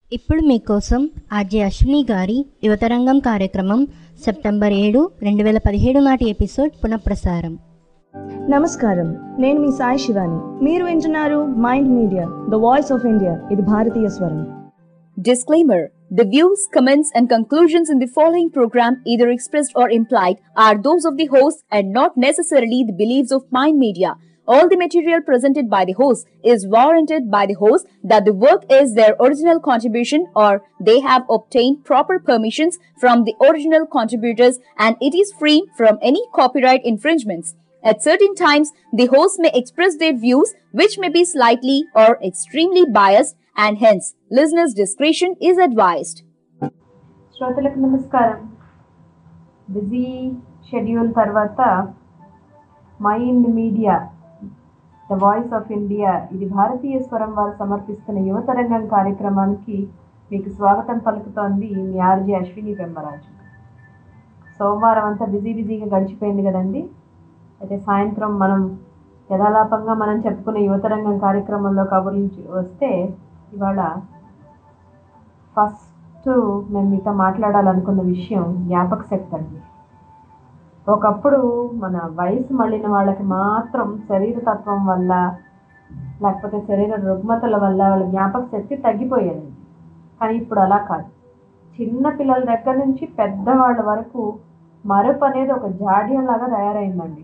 ఇప్పుడు మీకోసం ఆర్జే అశ్విని గారి యువతరంగం కార్యక్రమం సెప్టెంబర్ ఏడు రెండు వేల పదిహేడు నాటి ఎపిసోడ్ పునఃప్రసారం నమస్కారం నేను మీ సాయి శివాని మీరు వింటున్నారు mind media the voice of India ఇది భారతీయ స్వరం Disclaimer The views, comments, and conclusions in the following program, either expressed or implied, are those of the host and not necessarily the beliefs of Mind Media. All the material presented by the host is warranted by the host that the work is their original contribution or they have obtained proper permissions from the original contributors and it is free from any copyright infringements. At certain times, the host may express their views which may be slightly or extremely biased and hence listeners' discretion is advised. శ్రోతలకు నమస్కారం busy schedule తర్వాత mind media the voice of India ఇది భారతీయ స్వరం వారు సమర్పిస్తున్న యువతరంగం కార్యక్రమానికి మీకు స్వాగతం పలుకుతోంది మీ ఆర్జే అశ్విని పెమ్మరాజు సోమవారం అంతా బిజీ బిజీగా గడిచిపోయింది కదండి అయితే సాయంత్రం మనం యథాలాపంగా మనం చెప్పుకునే యువతరంగం కార్యక్రమంలో కబుర్లు వస్తే ఇవాళ ఫస్ట్ మేము మీతో మాట్లాడాలనుకున్న విషయం జ్ఞాపక శక్తి అండి ఒకప్పుడు మన వయసు మళ్ళిన వాళ్ళకి మాత్రం శరీర తత్వం వల్ల లేకపోతే శరీర రుగ్మతల వల్ల వాళ్ళ జ్ఞాపక శక్తి తగ్గిపోయేది కానీ ఇప్పుడు అలా కాదు చిన్న పిల్లల దగ్గర నుంచి పెద్దవాళ్ళ వరకు మరపు అనేది ఒక జాడ్యంలాగా తయారైందండి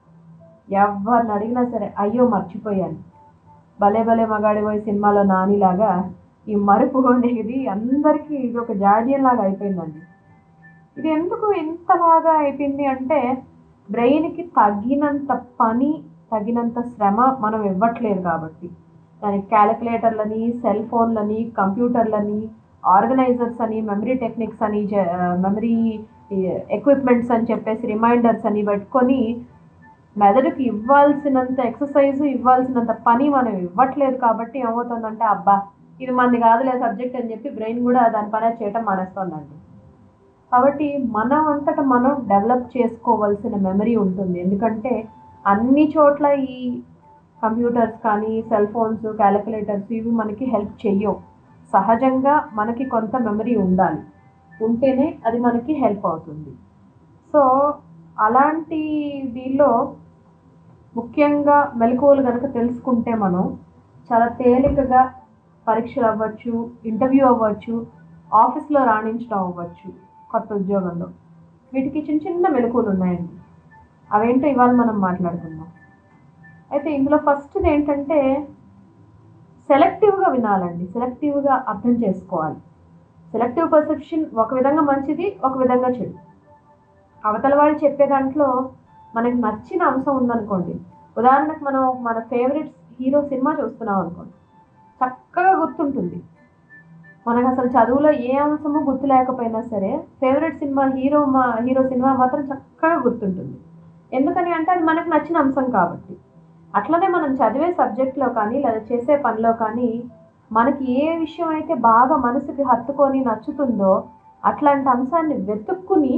ఎవరిని అడిగినా సరే అయ్యో మర్చిపోయాను భలే భలే మగాడి పోయి సినిమాలో నానిలాగా ఈ మరుపు అనేది అందరికీ ఇది ఒక జాడ్యంలాగా అయిపోయిందండి ఇది ఎందుకు ఇంతలాగా అయిపోయింది అంటే బ్రెయిన్కి తగినంత పని తగినంత శ్రమ మనం ఇవ్వట్లేదు కాబట్టి దానికి క్యాలిక్యులేటర్లని సెల్ ఫోన్లని కంప్యూటర్లని ఆర్గనైజర్స్ అని మెమరీ టెక్నిక్స్ అని మెమరీ ఎక్విప్మెంట్స్ అని చెప్పేసి రిమైండర్స్ అని పెట్టుకొని మెదడుకి ఇవ్వాల్సినంత ఎక్సర్సైజ్ ఇవ్వాల్సినంత పని మనం ఇవ్వట్లేదు కాబట్టి ఏమవుతుందంటే అబ్బా ఇది మంది కాదులే సబ్జెక్ట్ అని చెప్పి బ్రెయిన్ కూడా దాని పని చేయటం మానేస్తుందండి కాబట్టి మనం అంతటా మనం డెవలప్ చేసుకోవాల్సిన మెమరీ ఉంటుంది ఎందుకంటే అన్ని చోట్ల ఈ కంప్యూటర్స్ కానీ సెల్ ఫోన్స్ క్యాలిక్యులేటర్స్ ఇవి మనకి హెల్ప్ చెయ్యవు సహజంగా మనకి కొంత మెమరీ ఉండాలి ఉంటేనే అది మనకి హెల్ప్ అవుతుంది సో అలాంటి దీనిలో ముఖ్యంగా మెలకువలు కనుక తెలుసుకుంటే మనం చాలా తేలికగా పరీక్షలు అవ్వచ్చు ఇంటర్వ్యూ అవ్వచ్చు ఆఫీస్లో రాణించడం అవ్వచ్చు కొత్త ఉద్యోగంలో వీటికి చిన్న చిన్న మెలకువలు ఉన్నాయండి అవేంటో ఇవాళ మనం మాట్లాడుకుందాం అయితే ఇందులో ఫస్ట్ది ఏంటంటే సెలెక్టివ్గా వినాలండి సెలెక్టివ్గా అర్థం చేసుకోవాలి సెలెక్టివ్ పర్సెప్షన్ ఒక విధంగా మంచిది ఒక విధంగా చెడు అవతల వాళ్ళు చెప్పే దాంట్లో మనకి నచ్చిన అంశం ఉందనుకోండి ఉదాహరణకు మనం మన ఫేవరెట్ హీరో సినిమా చూస్తున్నాం అనుకోండి చక్కగా గుర్తుంటుంది మనకు అసలు చదువులో ఏ అంశము గుర్తు లేకపోయినా సరే ఫేవరెట్ సినిమా హీరో మా హీరో సినిమా మాత్రం చక్కగా గుర్తుంటుంది ఎందుకని అంటే అది మనకు నచ్చిన అంశం కాబట్టి అట్లనే మనం చదివే సబ్జెక్ట్లో కానీ లేదా చేసే పనిలో కానీ మనకి ఏ విషయం అయితే బాగా మనసుకి హత్తుకొని నచ్చుతుందో అట్లాంటి అంశాన్ని వెతుక్కుని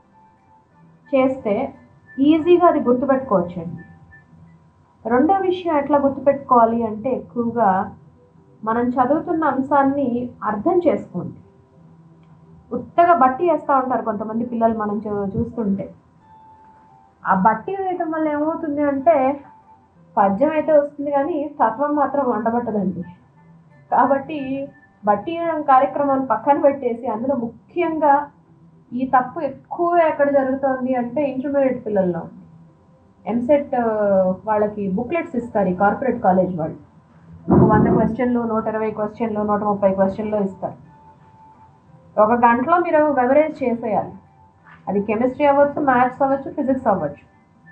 చేస్తే ఈజీగా అది గుర్తుపెట్టుకోవచ్చండి రెండో విషయం ఎట్లా గుర్తుపెట్టుకోవాలి అంటే ఎక్కువగా మనం చదువుతున్న అంశాన్ని అర్థం చేసుకోండి ఉత్తగా బట్టి వేస్తూ ఉంటారు కొంతమంది పిల్లలు మనం చూ- చూస్తుంటే ఆ బట్టి వేయటం వల్ల ఏమవుతుంది అంటే పద్యం అయితే వస్తుంది కానీ తత్వం మాత్రం వండబట్టదండి కాబట్టి బట్టి వేయడం కార్యక్రమాన్ని పక్కన పెట్టేసి అందులో ముఖ్యంగా ఈ తప్పు ఎక్కువ ఎక్కడ జరుగుతోంది అంటే ఇంటర్మీడియట్ పిల్లల్లో ఎంసెట్ వాళ్ళకి బుక్లెట్స్ ఇస్తారు ఈ కార్పొరేట్ కాలేజ్ వాళ్ళు ఒక వంద క్వశ్చన్లు నూట ఇరవై క్వశ్చన్లు నూట ముప్పై క్వశ్చన్లు ఇస్తారు ఒక గంటలో మీరు మెమరైజ్ చేసేయాలి అది కెమిస్ట్రీ అవ్వచ్చు మ్యాథ్స్ అవ్వచ్చు ఫిజిక్స్ అవ్వచ్చు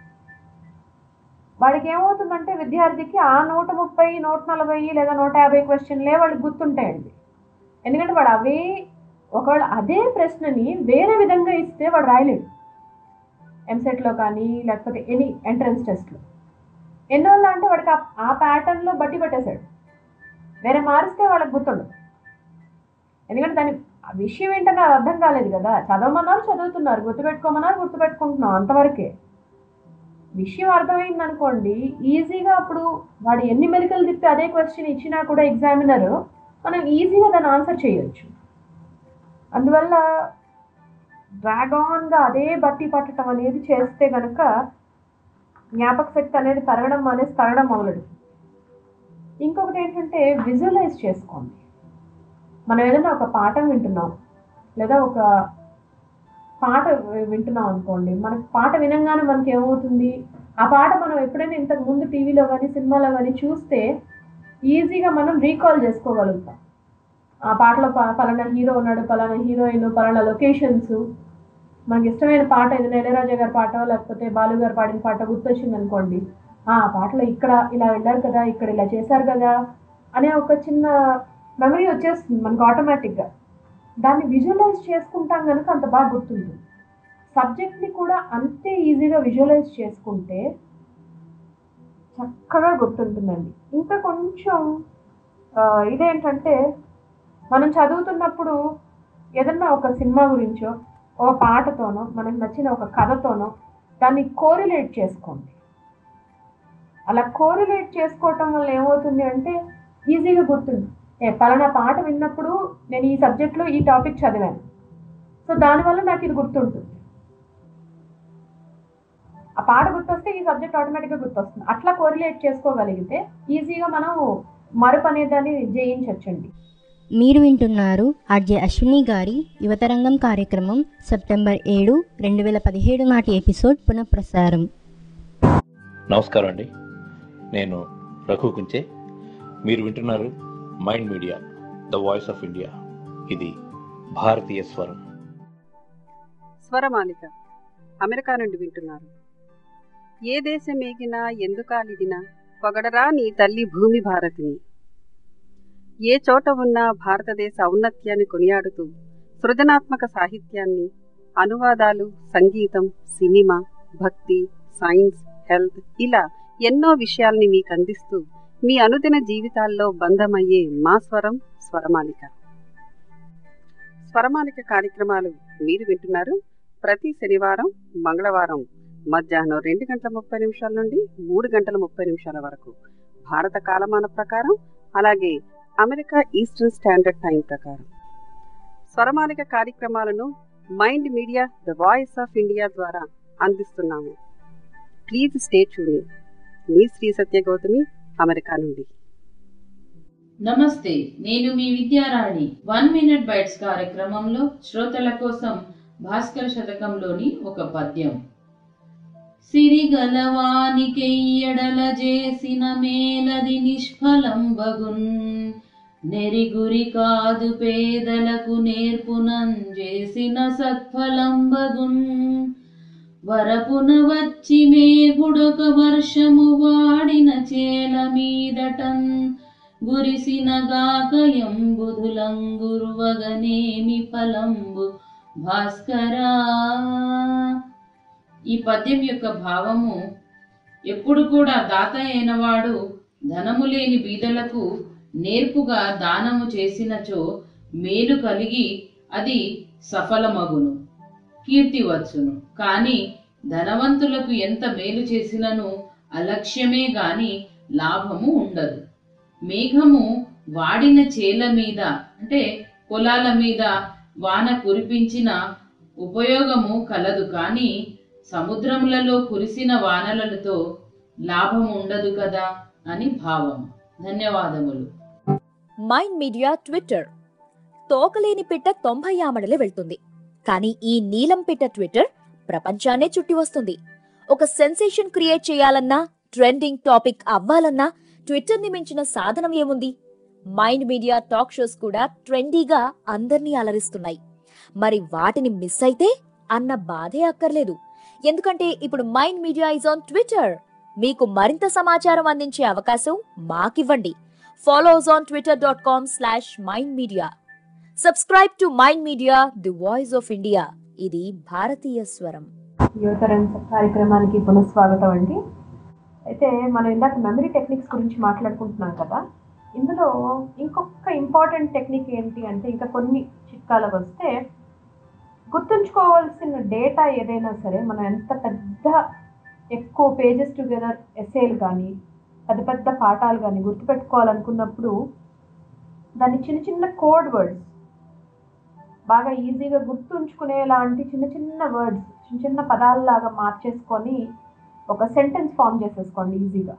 వాడికి ఏమవుతుందంటే విద్యార్థికి ఆ నూట ముప్పై నూట నలభై లేదా నూట యాభై క్వశ్చన్లే వాడికి గుర్తుంటాయండి ఎందుకంటే వాడు అవే ఒకవేళ అదే ప్రశ్నని వేరే విధంగా ఇస్తే వాడు రాయలేడు ఎంసెట్లో కానీ లేకపోతే ఎనీ ఎంట్రన్స్ టెస్ట్లో ఎందువల్ల అంటే వాడికి ఆ- ఆ ప్యాటర్న్లో బట్టి పట్టేశాడు వేరే మారిస్తే వాళ్ళకి గుర్తుండదు ఎందుకంటే దాని ఆ విషయం ఏంటని అది అర్థం కాలేదు కదా చదవమన్నారు చదువుతున్నారు గుర్తుపెట్టుకోమన్నారు గుర్తుపెట్టుకుంటున్నాం అంతవరకే విషయం అర్థమైంది అనుకోండి ఈజీగా అప్పుడు వాడు ఎన్ని మెలికలు తిప్పి అదే క్వశ్చన్ ఇచ్చినా కూడా ఎగ్జామినర్ మనం ఈజీగా దాన్ని ఆన్సర్ చేయొచ్చు అందువల్ల డ్రాగ్ ఆన్గా అదే బట్టి పట్టడం అనేది చేస్తే కనుక జ్ఞాపక శక్తి అనేది పెరగడం అనేది తరగడం మొదలెడుతుంది ఇంకొకటి ఏంటంటే విజువలైజ్ చేసుకోండి మనం ఏదైనా ఒక పాఠం వింటున్నాం లేదా ఒక పాట వి- వింటున్నాం అనుకోండి మనకి పాట వినంగానే మనకి ఏమవుతుంది ఆ పాట మనం ఎప్పుడైనా ఇంతకు ముందు టీవీలో కానీ సినిమాలో కానీ చూస్తే ఈజీగా మనం రీకాల్ చేసుకోగలుగుతాం ఆ పాటలో ప- పలానా హీరో ఉన్నాడు పలానా హీరోయిన్ పలానా లొకేషన్స్ మనకి ఇష్టమైన పాట ఏదైనా ఇళయరాజా గారి పాట లేకపోతే బాలు గారు పాడిన పాట గుర్తొచ్చింది అనుకోండి ఆ పాటలో ఇక్కడ ఇలా వెళ్ళారు కదా ఇక్కడ ఇలా చేశారు కదా అనే ఒక చిన్న మెమరీ వచ్చేస్తుంది మనకు ఆటోమేటిక్గా దాన్ని విజువలైజ్ చేసుకుంటాం కనుక అంత బాగా గుర్తుంటుంది సబ్జెక్ట్ని కూడా అంతే ఈజీగా విజువలైజ్ చేసుకుంటే చక్కగా గుర్తుంటుందండి ఇంకా కొంచెం ఆ, ఇదేంటంటే మనం చదువుతున్నప్పుడు ఏదన్నా ఒక సినిమా గురించో ఒక పాటతోనో మనకు నచ్చిన ఒక కథతోనో దాన్ని కోరిలేట్ చేసుకోండి అలా కోరిలేట్ చేసుకోవటం వల్ల ఏమవుతుంది అంటే ఈజీగా గుర్తుంది ఏ పలానా పాట విన్నప్పుడు నేను ఈ సబ్జెక్ట్లో ఈ టాపిక్ చదివాను సో దానివల్ల నాకు ఇది గుర్తుంటుంది ఆ పాట గుర్తొస్తే ఈ సబ్జెక్ట్ ఆటోమేటిక్గా గుర్తొస్తుంది అట్లా కోరిలేట్ చేసుకోగలిగితే ఈజీగా మనం మరుపు అనేదాన్ని జయించవచ్చండి మీరు వింటున్నారు ఆర్జే అశ్విని గారి యువతరంగం కార్యక్రమం సెప్టెంబర్ ఏడు రెండు వేల పదిహేడు నాటి ఎపిసోడ్ పునఃప్రసారం నమస్కారం అండి నేను రఘు కుంచే మీరు వింటున్నారు mind media the voice of India ఇది భారతీయ స్వరం స్వరమాలిక అమెరికా నుండి వింటున్నారు ఏ దేశం ఏగినా ఎందుకాలిదినా పొగడరా నీ తల్లి భూమి భారతిని ఏ చోట ఉన్నా భారతదేశ ఔన్నత్యాన్ని కొనియాడుతూ సృజనాత్మక సాహిత్యాన్ని అనువాదాలు సంగీతం సినిమా భక్తి సైన్స్ హెల్త్ ఇలా ఎన్నో విషయాల్ని మీకు అందిస్తూ మీ అనుదిన జీవితాల్లో బంధమయ్యే మా స్వరం స్వరమాలిక స్వరమాలిక కార్యక్రమాలు మీరు వింటున్నారు ప్రతి శనివారం మంగళవారం మధ్యాహ్నం రెండు గంటల ముప్పై నిమిషాల నుండి మూడు గంటల ముప్పై నిమిషాల వరకు భారత కాలమాన ప్రకారం అలాగే అమెరికా ఈస్టర్న్ స్టాండర్డ్ టైం ప్రకారం స్వరమాలిక కార్యక్రమాలను mind media the voice of India ద్వారా అందిస్తున్నాము ప్లీజ్ స్టే ట్యూనింగ్ మీ శ్రీ సత్య గౌతమి అమెరికా నుండి నమస్తే నేను మీ విద్యారాణి వన్ మినిట్ బైట్స్ కార్యక్రమంలో శ్రోతల కోసం భాస్కర్ శతకంలోని ఒక పద్యం సిరిగలవానికెయ్యడల చేసిన మేలది నిష్ఫలం బగున్ నెరిగురి కాదు పేదలకు నేర్పునం చేసిన సత్ఫలం బగున్ వరపున వచ్చి మేఘుడొక వర్షము వాడిన చేల మీదటన్ గురిసిన గాకయంబుధులంగురువగనేమి ఫలంబు భాస్కరా ఈ పద్యం యొక్క భావము ఎప్పుడు కూడా దాత అయినవాడు ధనము లేని బీదలకు నేర్పుగా దానము చేసినచో మేలు కలిగి అది సఫలమగును కీర్తి వచ్చును కానీ ధనవంతులకు ఎంత మేలు చేసినను అలక్ష్యమే గాని లాభము ఉండదు మేఘము వాడిన చేల మీద అంటే పొలాల మీద వాన కురిపించిన ఉపయోగము కలదు కానీ సముద్రములలో కురిసిన వానలతో లాభం ఉండదు కదా అని భావం ధన్యవాదములు మైండ్ మీడియా ట్విట్టర్ తోకలేని పిట్ట తొంభై ఆమడలే వెళ్తుంది కానీ ఈ నీలం పిట్ట ట్విట్టర్ ప్రపంచాన్నే చుట్టి వస్తుంది ఒక సెన్సేషన్ క్రియేట్ చేయాలన్నా ట్రెండింగ్ టాపిక్ అవ్వాలన్నా ట్విట్టర్ ని మించిన సాధనం ఏముంది మైండ్ మీడియా టాక్ షోస్ కూడా ట్రెండీగా అందర్నీ అలరిస్తున్నాయి మరి వాటిని మిస్ అయితే అన్న బాధే అక్కర్లేదు ఎందుకంటే ఇప్పుడు mind media is on Twitter మీకు మరింత సమాచారం అందించే అవకాశం మాకివ్వండి follow us on Twitter dot com slash mind media subscribe to mind media the voice of India ఇది భారతీయ స్వరం యువతరం కార్యక్రమానికి పునఃస్వాగతం అండి అయితే మనం ఇందాక మెమరీ టెక్నిక్స్ గురించి మాట్లాడుకుంటున్నాం కదా ఇందులో ఇంకొక ఇంపార్టెంట్ టెక్నిక్ ఏంటి అంటే ఇంకా కొన్ని చిట్కాలకు వస్తే గుర్తుంచుకోవాల్సిన డేటా ఏదైనా సరే మనం ఎంత పెద్ద ఎక్కువ పేజెస్ టుగెదర్ ఎస్ఏలు కానీ పెద్ద పెద్ద పాఠాలు కానీ గుర్తుపెట్టుకోవాలనుకున్నప్పుడు దాన్ని చిన్న చిన్న కోడ్ వర్డ్స్ బాగా ఈజీగా గుర్తుంచుకునేలాంటి చిన్న చిన్న వర్డ్స్ చిన్న చిన్న పదాలలాగా మార్చేసుకొని ఒక సెంటెన్స్ ఫామ్ చేసేసుకోండి ఈజీగా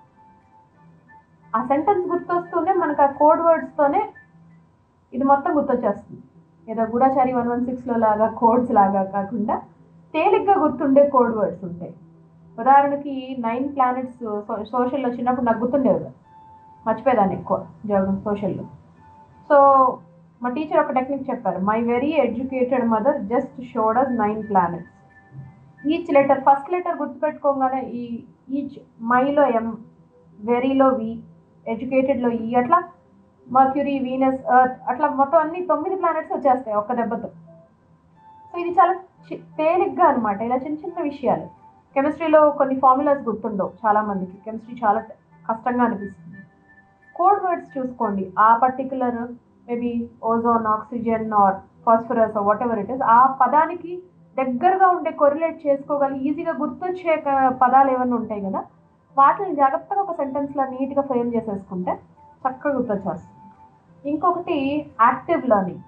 ఆ సెంటెన్స్ గుర్తొస్తూనే మనకు ఆ కోడ్ వర్డ్స్తోనే ఇది మొత్తం గుర్తొచ్చేస్తుంది ఏదో గూఢాచారి వన్ వన్ సిక్స్లో లాగా కోడ్స్ లాగా కాకుండా తేలిగ్గా గుర్తుండే కోడ్ వర్డ్స్ ఉంటాయి ఉదాహరణకి నైన్ ప్లానెట్స్ సోషల్లో చిన్నప్పుడు నాకు గుర్తుండేవి కదా. మర్చిపోయేదాన్ని ఎక్కువ జోగం సోషల్లో సో మా టీచర్ ఒక టెక్నిక్ చెప్పారు my very educated mother just showed us nine planets each letter first letter గుర్తుపెట్టుకోగానే ఈ ఈచ్ మైలో ఎం వెరీలో వి ఎడ్యుకేటెడ్లో ఈ అట్లా మర్క్యూరీ వీనస్ ఎర్త్ అట్లా మొత్తం అన్ని తొమ్మిది ప్లానెట్స్ వచ్చేస్తాయి ఒక్క దెబ్బతో సో ఇది చాలా చి- తేలిగ్గా అనమాట ఇలా చిన్న చిన్న విషయాలు కెమిస్ట్రీలో కొన్ని ఫార్ములాస్ గుర్తుండవు చాలా మందికి కెమిస్ట్రీ చాలా కష్టంగా అనిపిస్తుంది కోడ్ వర్డ్స్ చూసుకోండి ఆ particular maybe ozone oxygen or phosphorus whatever it is ఆ పదానికి దగ్గరగా ఉండే కొరిలేట్ చేసుకోగలి ఈజీగా గుర్తొచ్చే క- పదాలు ఏమైనా ఉంటాయి కదా వాటిని జాగ్రత్తగా ఒక సెంటెన్స్లో నీట్గా ఫ్రేమ్ చేసేసుకుంటే చక్కగా గుర్తొచ్చేస్తుంది ఇంకొకటి యాక్టివ్ లెర్నింగ్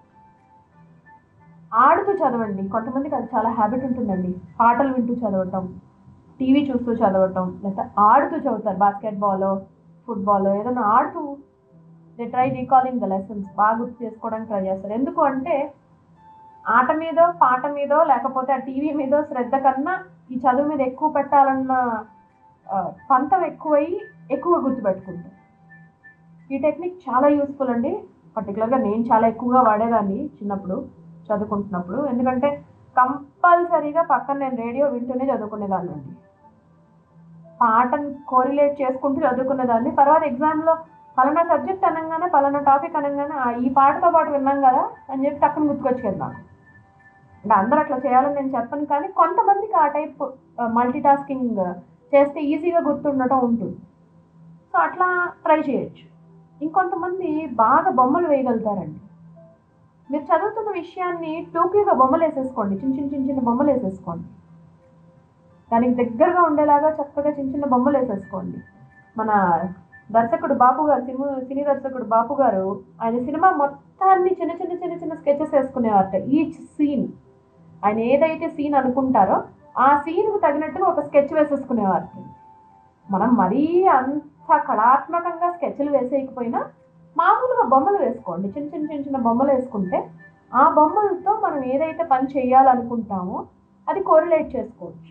ఆడుతూ చదవండి కొంతమందికి అది చాలా హ్యాబిట్ ఉంటుందండి పాటలు వింటూ చదవటం టీవీ చూస్తూ చదవటం లేకపోతే ఆడుతూ చదువుతారు బాస్కెట్ బాల్ ఫుట్బాల్ ఏదైనా ఆడుతూ they try recalling the lessons బాగా గుర్తు చేసుకోవడానికి ట్రై చేస్తారు ఎందుకు అంటే ఆట మీదో పాట మీదో లేకపోతే ఆ టీవీ మీదో శ్రద్ధ కన్నా ఈ చదువు మీద ఎక్కువ పెట్టాలన్న ఆ, పంతం ఎక్కువయ్యి ఎక్కువ గుర్తుపెట్టుకుంటారు ఈ టెక్నిక్ చాలా యూస్ఫుల్ అండి పర్టికులర్గా నేను చాలా ఎక్కువగా వాడేదాన్ని చిన్నప్పుడు చదువుకుంటున్నప్పుడు ఎందుకంటే కంపల్సరీగా పక్కన నేను రేడియో వింటూనే చదువుకునేదాన్ని అండి పాటను కోరిలేట్ చేసుకుంటూ చదువుకునేదాన్ని తర్వాత ఎగ్జామ్లో పలానా సబ్జెక్ట్ అనగానే పలానా టాపిక్ అనగానే "ఆ, ఈ పాటతో పాటు విన్నాం కదా అని చెప్పి టక్కున గుర్తుకొచ్చేది నాకు అంటే అందరూ అట్లా చేయాలని నేను చెప్పను కానీ కొంతమందికి ఆ టైప్ మల్టీ టాస్కింగ్ చేస్తే ఈజీగా గుర్తుండటం ఉంటుంది సో అట్లా ట్రై చేయొచ్చు ఇంకొంతమంది బాగా బొమ్మలు వేయగలుగుతారండి మీరు చదువుతున్న విషయాన్ని టోకీగా బొమ్మలు వేసేసుకోండి చిన్న చిన్న చిన్న చిన్న బొమ్మలు వేసేసుకోండి దానికి దగ్గరగా ఉండేలాగా చక్కగా చిన్న చిన్న బొమ్మలు వేసేసుకోండి మన దర్శకుడు బాపు గారు సినిమా సినీ దర్శకుడు బాపు గారు ఆయన సినిమా మొత్తాన్ని చిన్న చిన్న చిన్న చిన్న స్కెచెస్ వేసుకునేవారట ఈచ్ సీన్ ఆయన ఏదైతే సీన్ అనుకుంటారో ఆ సీన్కు తగినట్టుగా ఒక స్కెచ్ వేసేసుకునేవారట మనం మరీ అంత కళాత్మకంగా స్కెచ్లు వేసేయకపోయినా మామూలుగా బొమ్మలు వేసుకోండి చిన్న చిన్న చిన్న చిన్న బొమ్మలు వేసుకుంటే ఆ బొమ్మలతో మనం ఏదైతే పని చేయాలనుకుంటామో అది కోరిలేట్ చేసుకోవచ్చు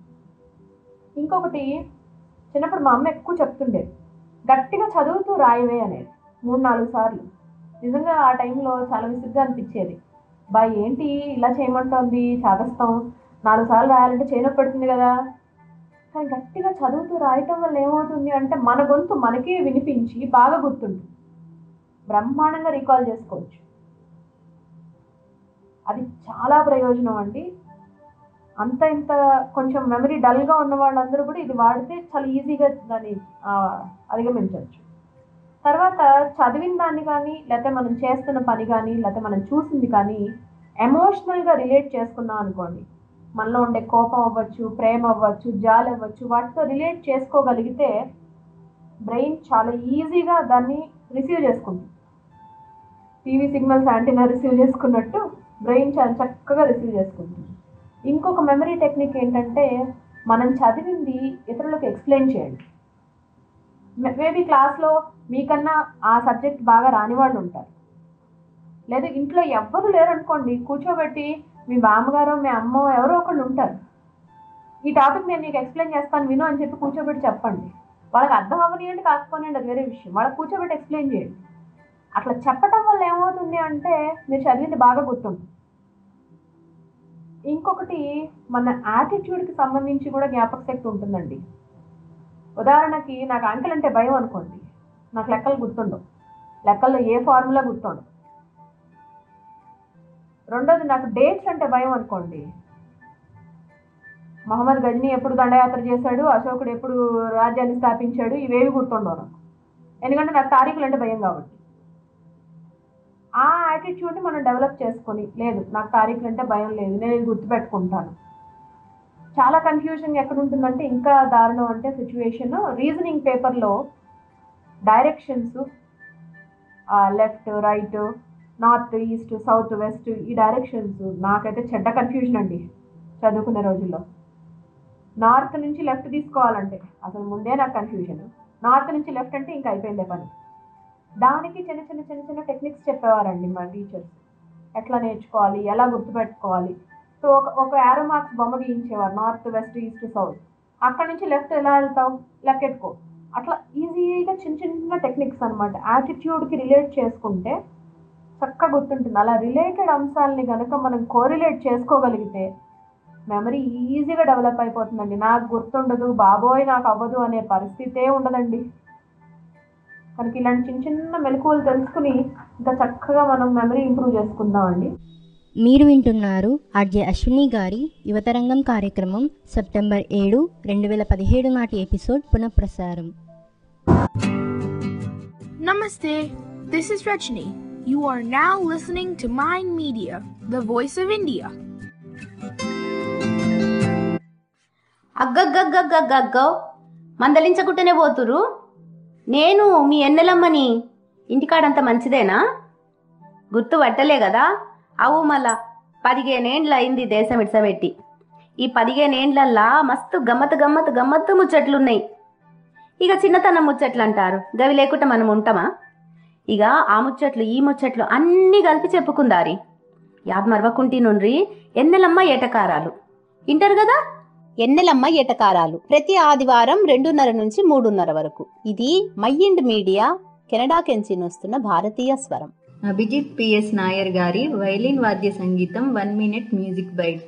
ఇంకొకటి చిన్నప్పుడు మా అమ్మ ఎక్కువ చెప్తుండేది గట్టిగా చదువుతూ రాయవే అనేది మూడు నాలుగు సార్లు నిజంగా ఆ టైంలో చాలా విసుగ్గా అనిపించేది బా ఏంటి ఇలా చేయమంటోంది చాదస్తాం నాలుగు సార్లు రాయాలంటే చేయనొప్పి పెడుతుంది కదా కానీ గట్టిగా చదువుతూ రాయటం వల్ల ఏమవుతుంది అంటే మన గొంతు మనకే వినిపించి బాగా గుర్తుంటుంది బ్రహ్మాండంగా రీకాల్ చేసుకోవచ్చు అది చాలా ప్రయోజనం అండి అంత ఇంత కొంచెం మెమరీ డల్గా ఉన్న వాళ్ళందరూ కూడా ఇది వాడితే చాలా ఈజీగా దాన్ని ఆ, అధిగమించవచ్చు తర్వాత చదివిన దాన్ని కానీ లేకపోతే మనం చేస్తున్న పని కానీ లేకపోతే మనం చూసింది కానీ ఎమోషనల్గా రిలేట్ చేసుకున్నాం అనుకోండి మనలో ఉండే కోపం అవ్వచ్చు ప్రేమ అవ్వచ్చు జాలి అవ్వచ్చు వాటితో రిలేట్ చేసుకోగలిగితే బ్రెయిన్ చాలా ఈజీగా దాన్ని రిసీవ్ చేసుకుంటుంది టీవీ సిగ్నల్స్ యాంటీనా రిసీవ్ చేసుకున్నట్టు బ్రెయిన్ చాలా చక్కగా రిసీవ్ చేసుకుంటుంది ఇంకొక మెమరీ టెక్నిక్ ఏంటంటే మనం చదివింది ఇతరులకు ఎక్స్ప్లెయిన్ చేయండి మేబీ క్లాస్లో మీకన్నా ఆ సబ్జెక్ట్ బాగా రాని వాళ్ళు ఉంటారు లేదు ఇంట్లో ఎవ్వరు లేరనుకోండి కూర్చోబెట్టి మీ బామ్మగారో మీ అమ్మో ఎవరో ఒకళ్ళు ఉంటారు ఈ టాపిక్ నేను నీకు ఎక్స్ప్లెయిన్ చేస్తాను విను అని చెప్పి కూర్చోబెట్టి చెప్పండి వాళ్ళకి అర్థం అవ్వనియండి కాకపోనియండి అది వేరే విషయం వాళ్ళకి కూర్చోబెట్టి ఎక్స్ప్లెయిన్ చేయండి అట్లా చెప్పటం వల్ల ఏమవుతుంది అంటే మీరు చదివింది బాగా గుర్తుంది ఇంకొకటి మన యాటిట్యూడ్కి సంబంధించి కూడా జ్ఞాపక శక్తి ఉంటుందండి ఉదాహరణకి నాకు అంకెలు అంటే భయం అనుకోండి నాకు లెక్కలు గుర్తుండవు లెక్కల్లో ఏ ఫార్ములా గుర్తుండవు రెండోది నాకు డేట్స్ అంటే భయం అనుకోండి మహమ్మద్ గజనీ ఎప్పుడు దండయాత్ర చేశాడు అశోకుడు ఎప్పుడు రాజ్యాన్ని స్థాపించాడు ఇవేవి గుర్తుండవు నాకు ఎందుకంటే నాకు తారీఖులు అంటే భయం కాబట్టి ఆ యాటిట్యూడ్ని మనం డెవలప్ చేసుకొని లేదు నాకు తారీఖులు అంటే భయం లేదు నేను ఇది గుర్తుపెట్టుకుంటాను చాలా కన్ఫ్యూజన్ ఎక్కడ ఉంటుందంటే ఇంకా దారుణం అంటే సిచ్యువేషన్ రీజనింగ్ పేపర్లో directions left right north east south west ఈ డైరెక్షన్స్ నాకైతే చెడ్డ కన్ఫ్యూజన్ అండి చదువుకునే రోజుల్లో నార్త్ నుంచి లెఫ్ట్ తీసుకోవాలంటే అసలు ముందే నాకు కన్ఫ్యూజన్ నార్త్ నుంచి లెఫ్ట్ అంటే ఇంకా అయిపోయిందే పని దానికి చిన్న చిన్న చిన్న చిన్న టెక్నిక్స్ చెప్పేవారండి మా టీచర్స్ ఎట్లా నేర్చుకోవాలి ఎలా గుర్తుపెట్టుకోవాలి సో ఒక ఒక యారో మార్క్స్ బొమ్మ గీయించేవారు నార్త్ వెస్ట్ ఈస్ట్ సౌత్ అక్కడ నుంచి లెఫ్ట్ ఎలా వెళ్తావు లెక్కెట్టుకో అట్లా ఈజీగా చిన్న చిన్న టెక్నిక్స్ అనమాట యాటిట్యూడ్కి రిలేట్ చేసుకుంటే చక్కగా గుర్తుంటుంది అలా రిలేటెడ్ అంశాలని కనుక మనం కోరిలేట్ చేసుకోగలిగితే మెమరీ ఈజీగా డెవలప్ అయిపోతుందండి నాకు గుర్తుండదు బాబోయ్ నాకు అవ్వదు అనే పరిస్థితే ఉండదండి కనుక ఇలాంటి చిన్న చిన్న మెలకువలు తెలుసుకుని ఇంకా చక్కగా మనం మెమరీ ఇంప్రూవ్ చేసుకుందామండి మీరు వింటున్నారు ఆర్జే అశ్విని గారి యువతరంగం కార్యక్రమం సెప్టెంబర్ ఏడు రెండు వేల పదిహేడు నాటి ఎపిసోడ్ పునఃప్రసారం Namaste. This is Rajni. You are now listening to Mind Media, the voice of India. అగ్గగ్గగ్గగ్గగ్గో మందలించకుంటేనే పోతురు నేను మీ ఎన్నెలమ్మని ఇంటికాడంత మంచిదేనా గుర్తు పట్టలే కదా అవు మళ్ళా పదిహేనేండ్ల అయింది దేశం ఇడ్సబెట్టి ఈ పదిహేనేండ్లల్లా మస్తు గమ్మత్ గమ్మత్ గమ్మత్తు ముచ్చట్లున్నాయి ఇక చిన్నతనం ముచ్చట్లు అంటారు గవి లేకుండా మనం ఉంటామా ఇక ఆ ముచ్చట్లు ఈ ముచ్చట్లు అన్నీ కలిపి చెప్పుకుందారి యాద్ మరవకుంటి నుండ్రి ఎన్నెలమ్మ ఏటకారాలు ఇంటారు కదా ఎన్నెలమ్మ ఎటకారాలు ప్రతి ఆదివారం రెండున్నర నుంచి మూడున్నర వరకు ఇది మైండ్ మీడియా కెనడా కెంచి వస్తున్న భారతీయ స్వరం అభిజిత్ పిఎస్ నాయర్ గారి వైలిన్ వాద్య సంగీతం one minute music byte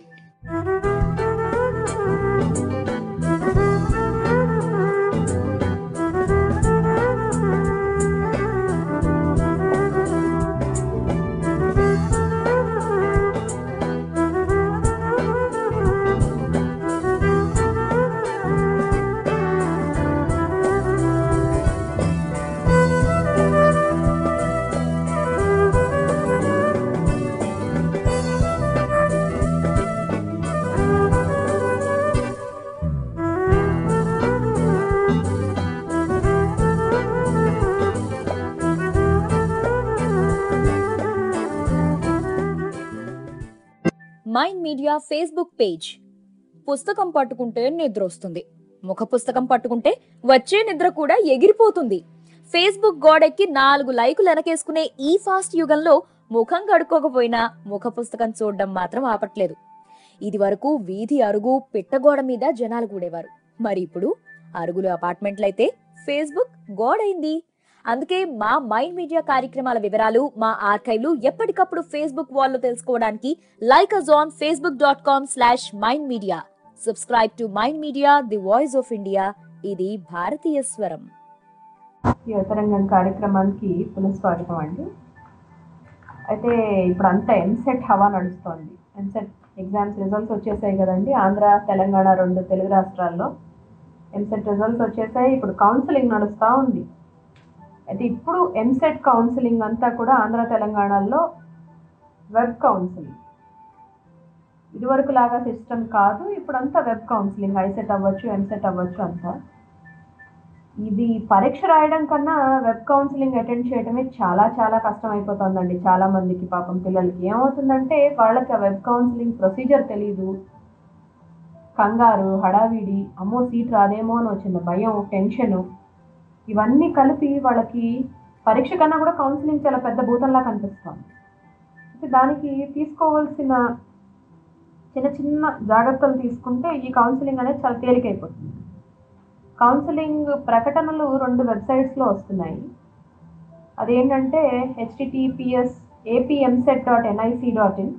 mind media Facebook page పుస్తకం పట్టుకుంటే నిద్ర వస్తుంది ముఖ పుస్తకం పట్టుకుంటే వచ్చే నిద్ర కూడా ఎగిరిపోతుంది ఫేస్బుక్ గోడెక్కి నాలుగు లైకులు వెనకేసుకునే ఈ ఫాస్ట్ యుగంలో ముఖం కడుక్కోకపోయినా ముఖ పుస్తకం చూడడం మాత్రం ఆపట్లేదు ఇది వరకు వీధి అరుగు పిట్టగోడ మీద జనాలు కూడేవారు మరి ఇప్పుడు అరుగులు అపార్ట్మెంట్లయితే ఫేస్బుక్ గోడైంది అందుకే మా మైండ్ మీడియా కార్యక్రమాల వివరాలు మా ఆర్కైవ్లు ఎప్పటికప్పుడు ఫేస్బుక్ వాల్లో తెలుసుకోవడానికి like us on Facebook dot com slash mind media subscribe to mind media the voice of India ఇది భారతీయ స్వరం యువతరంగం కార్యక్రమానికి పునఃస్వాగతం అండి అయితే ఇప్పుడు అంతా ఎంసెట్ హవా నడుస్తోంది ఎంసెట్ ఎగ్జామ్స్ రిజల్ట్స్ వచ్చేసాయి కదండి ఆంధ్ర తెలంగాణ రెండు తెలుగు రాష్ట్రాల్లో ఎంసెట్ రిజల్ట్స్ వచ్చేసాయి ఇప్పుడు కౌన్సిలింగ్ నడుస్తూ ఉంది అయితే ఇప్పుడు ఎంసెట్ కౌన్సిలింగ్ అంతా కూడా ఆంధ్ర తెలంగాణలో వెబ్ కౌన్సిలింగ్ ఇదివరకు లాగా సిస్టమ్ కాదు ఇప్పుడంతా వెబ్ కౌన్సిలింగ్ ఐసెట్ అవ్వచ్చు ఎంసెట్ అవ్వచ్చు అంతా ఇది పరీక్ష రాయడం కన్నా వెబ్ కౌన్సిలింగ్ అటెండ్ చేయడమే చాలా చాలా కష్టం అయిపోతుందండి చాలా మందికి పాపం పిల్లలకి ఏమవుతుందంటే వాళ్ళకి ఆ వెబ్ కౌన్సిలింగ్ ప్రొసీజర్ తెలీదు కంగారు హడావిడి అమ్మో సీట్ రాదేమో అని వచ్చిన భయం టెన్షను ఇవన్నీ కలిపి వాళ్ళకి పరీక్ష కన్నా కూడా కౌన్సిలింగ్ చాలా పెద్ద భూతంలా కనిపిస్తుంది అయితే దానికి తీసుకోవాల్సిన చిన్న చిన్న జాగ్రత్తలు తీసుకుంటే ఈ కౌన్సిలింగ్ అనేది చాలా తేలికైపోతుంది కౌన్సిలింగ్ ప్రకటనలు రెండు వెబ్సైట్స్లో వస్తున్నాయి అదేంటంటే HTTPS AP EAMCET dot NIC dot in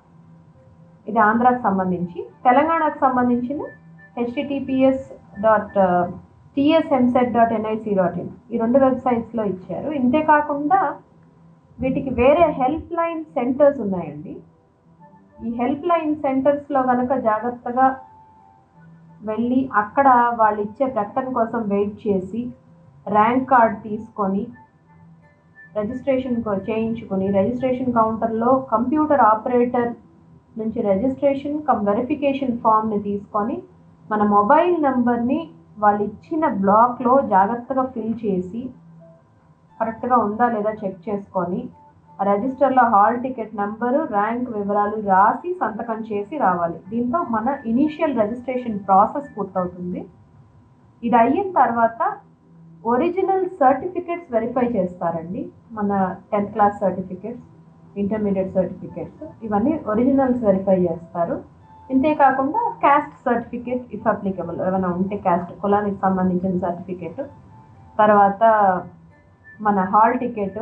ఇది ఆంధ్రాకి సంబంధించి తెలంగాణకు సంబంధించిన HTTPS dot టిఎస్ఎంసెట్ dot NIC dot in ఈ రెండు వెబ్సైట్స్లో ఇచ్చారు ఇంతే కాకుండా వీటికి వేరే హెల్ప్ లైన్ సెంటర్స్ ఉన్నాయండి ఈ హెల్ప్ లైన్ సెంటర్స్లో కనుక జాగ్రత్తగా వెళ్ళి అక్కడ వాళ్ళు ఇచ్చే ప్రకటన కోసం వెయిట్ చేసి ర్యాంక్ కార్డ్ తీసుకొని రిజిస్ట్రేషన్ చేయించుకొని రిజిస్ట్రేషన్ కౌంటర్లో కంప్యూటర్ ఆపరేటర్ నుంచి రిజిస్ట్రేషన్ కమ్ వెరిఫికేషన్ ఫామ్ని తీసుకొని మన మొబైల్ నెంబర్ని వాళ్ళు ఇచ్చిన బ్లాక్లో జాగ్రత్తగా ఫిల్ చేసి కరెక్ట్గా ఉందా లేదా చెక్ చేసుకొని ఆ రిజిస్టర్లో హాల్ టికెట్ నెంబరు ర్యాంక్ వివరాలు రాసి సంతకం చేసి రావాలి దీంతో మన ఇనీషియల్ రిజిస్ట్రేషన్ ప్రాసెస్ పూర్తవుతుంది ఇది అయిన తర్వాత ఒరిజినల్ సర్టిఫికెట్స్ వెరిఫై చేస్తారండి మన tenth class certificates intermediate certificates ఇవన్నీ ఒరిజినల్స్ వెరిఫై చేస్తారు ఇంతేకాకుండా క్యాస్ట్ సర్టిఫికేట్ ఇఫ్ అప్లికబుల్ ఏమైనా ఉంటే క్యాస్ట్ కులానికి సంబంధించిన సర్టిఫికేట్ తర్వాత మన హాల్ టికెట్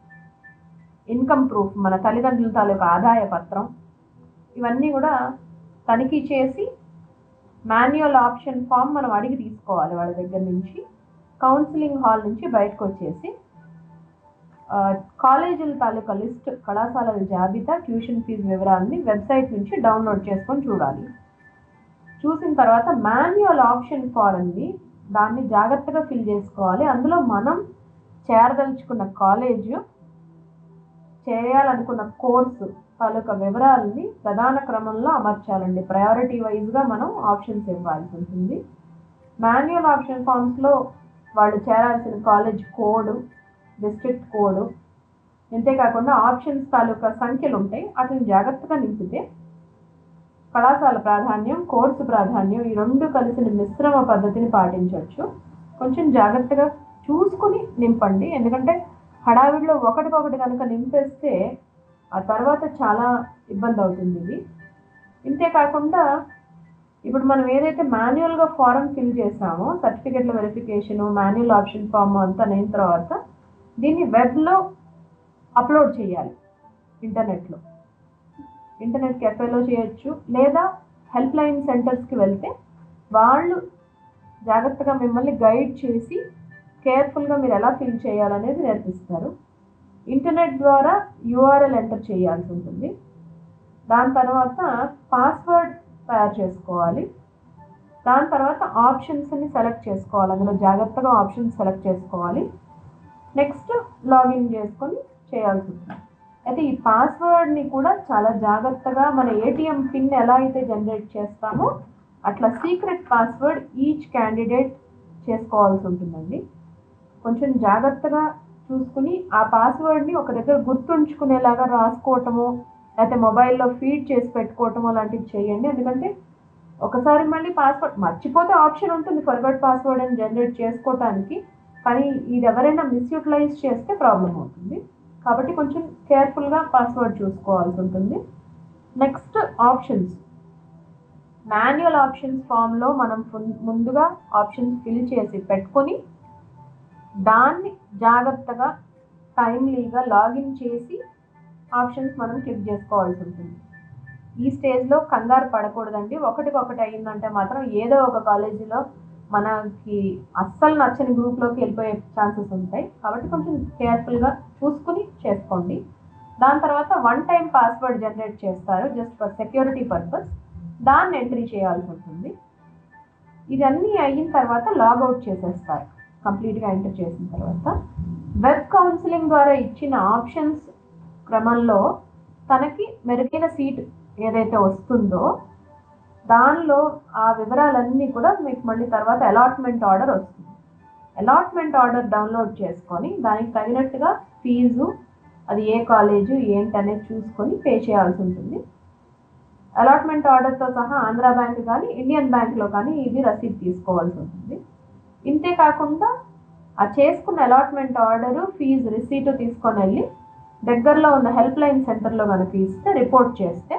ఇన్కమ్ ప్రూఫ్ మన తల్లిదండ్రుల తాలూకు ఆదాయ పత్రం ఇవన్నీ కూడా తనిఖీ చేసి మాన్యువల్ ఆప్షన్ ఫామ్ మనం అడిగి తీసుకోవాలి వాళ్ళ దగ్గర నుంచి కౌన్సిలింగ్ హాల్ నుంచి బయటకు వచ్చేసి ఆ, కాలేజీల తాలూకా లిస్ట్ కళాశాలల జాబితా ట్యూషన్ ఫీజు వివరాలని వెబ్సైట్ నుంచి డౌన్లోడ్ చేసుకొని చూడాలి చూసిన తర్వాత మాన్యువల్ ఆప్షన్ ఫారంని దాన్ని జాగ్రత్తగా ఫిల్ చేసుకోవాలి అందులో మనం చేరదలుచుకున్న కాలేజ్ చేయాలనుకున్న కోర్సు తాలూకా వివరాలని ప్రధాన క్రమంలో అమర్చాలండి ప్రయారిటీ వైజ్గా మనం ఆప్షన్స్ ఇవ్వాల్సి ఉంటుంది మాన్యువల్ ఆప్షన్ ఫామ్స్లో వాళ్ళు చేరాల్సిన కాలేజ్ కోడ్ డిస్ట్రిక్ట్ కోడ్ అంతేకాకుండా ఆప్షన్స్ తాలూకా సంఖ్యలు ఉంటాయి వాటిని జాగ్రత్తగా నింపితే కళాశాల ప్రాధాన్యం కోర్సు ప్రాధాన్యం ఈ రెండు కలిసిన మిశ్రమ పద్ధతిని పాటించవచ్చు కొంచెం జాగ్రత్తగా చూసుకుని నింపండి ఎందుకంటే హడావిడిలో ఒకటికొకటి కనుక నింపేస్తే ఆ తర్వాత చాలా ఇబ్బంది అవుతుంది ఇది ఇంతేకాకుండా ఇప్పుడు మనం ఏదైతే మాన్యువల్గా ఫారం ఫిల్ చేసామో సర్టిఫికెట్ల వెరిఫికేషను మాన్యువల్ ఆప్షన్ ఫామ్ అంతా అయిన తర్వాత దీన్ని వెబ్లో అప్లోడ్ చేయాలి ఇంటర్నెట్లో ఇంటర్నెట్ కెఫేలో చేయొచ్చు లేదా హెల్ప్ లైన్ సెంటర్స్కి వెళ్తే వాళ్ళు జాగ్రత్తగా మిమ్మల్ని గైడ్ చేసి కేర్ఫుల్గా మీరు ఎలా ఫిల్ చేయాలనేది నేర్పిస్తారు ఇంటర్నెట్ ద్వారా యూఆర్ఎల్ ఎంటర్ చేయాల్సి ఉంటుంది దాని తర్వాత పాస్వర్డ్ తయారు చేసుకోవాలి దాని తర్వాత ఆప్షన్స్ని సెలెక్ట్ చేసుకోవాలి అందులో జాగ్రత్తగా ఆప్షన్స్ సెలెక్ట్ చేసుకోవాలి నెక్స్ట్ లాగిన్ చేసుకొని చేయాల్సి ఉంటుంది అయితే ఈ పాస్వర్డ్ని కూడా చాలా జాగ్రత్తగా మన ఏటీఎం పిన్ ఎలా అయితే జనరేట్ చేస్తామో అట్లా సీక్రెట్ పాస్వర్డ్ ఈచ్ క్యాండిడేట్ చేసుకోవాల్సి ఉంటుందండి కొంచెం జాగ్రత్తగా చూసుకుని ఆ పాస్వర్డ్ని ఒక దగ్గర గుర్తుంచుకునేలాగా రాసుకోవటము లేకపోతే మొబైల్లో ఫీడ్ చేసి పెట్టుకోవటము లాంటివి చేయండి ఎందుకంటే ఒకసారి మళ్ళీ పాస్వర్డ్ మర్చిపోతే ఆప్షన్ ఉంటుంది ఫర్గట్ పాస్వర్డ్ అని జనరేట్ చేసుకోవటానికి కానీ ఇది ఎవరైనా మిస్యూటిలైజ్ చేస్తే ప్రాబ్లం అవుతుంది కాబట్టి కొంచెం కేర్ఫుల్గా పాస్వర్డ్ చూసుకోవాల్సి ఉంటుంది నెక్స్ట్ ఆప్షన్స్ మాన్యువల్ ఆప్షన్స్ ఫామ్లో మనం ఫున్- ముందుగా ఆప్షన్స్ ఫిల్ చేసి పెట్టుకొని దాన్ని జాగ్రత్తగా టైమ్లీగా లాగిన్ చేసి ఆప్షన్స్ మనం క్లిక్ చేసుకోవాల్సి ఉంటుంది ఈ స్టేజ్లో కంగారు పడకూడదండి ఒకటికొకటి అయిందంటే మాత్రం ఏదో ఒక కాలేజీలో మనకి అస్సలు నచ్చని గ్రూప్లోకి వెళ్ళిపోయే ఛాన్సెస్ ఉంటాయి కాబట్టి కొంచెం కేర్ఫుల్గా చూసుకుని చేసుకోండి దాని తర్వాత వన్ టైం పాస్వర్డ్ జనరేట్ చేస్తారు జస్ట్ ఫర్ సెక్యూరిటీ పర్పస్ దాన్ని ఎంట్రీ చేయాల్సి ఉంటుంది ఇదన్నీ అయిన తర్వాత లాగౌట్ చేసేస్తారు కంప్లీట్గా ఎంటర్ చేసిన తర్వాత వెబ్ కౌన్సిలింగ్ ద్వారా ఇచ్చిన ఆప్షన్స్ క్రమంలో తనకి మెరుగైన సీట్ ఏదైతే వస్తుందో దానిలో ఆ వివరాలన్నీ కూడా మీకు మళ్ళీ తర్వాత అలాట్మెంట్ ఆర్డర్ వస్తుంది అలాట్మెంట్ ఆర్డర్ డౌన్లోడ్ చేసుకొని దానికి తగినట్టుగా ఫీజు అది ఏ కాలేజు ఏంటి అనేది చూసుకొని పే చేయాల్సి ఉంటుంది అలాట్మెంట్ ఆర్డర్తో సహా ఆంధ్ర బ్యాంక్ కానీ ఇండియన్ బ్యాంక్లో కానీ ఇది రసీద్ తీసుకోవాల్సి ఉంటుంది ఇంతే కాకుండా ఆ చేసుకున్న అలాట్మెంట్ ఆర్డరు ఫీజు రిసీటు తీసుకొని వెళ్ళి దగ్గరలో ఉన్న హెల్ప్ లైన్ సెంటర్లో కనుక ఇస్తే రిపోర్ట్ చేస్తే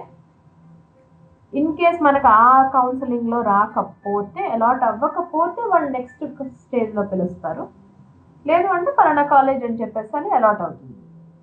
ఇన్ కేస్ మనకు ఆ కౌన్సిలింగ్లో రాకపోతే అలాట్ అవ్వకపోతే వాళ్ళు నెక్స్ట్ స్టేజ్లో పిలుస్తారు లేదు అంటే పలానా కాలేజ్ అని చెప్పేసి అని అలాట్ అవుతుంది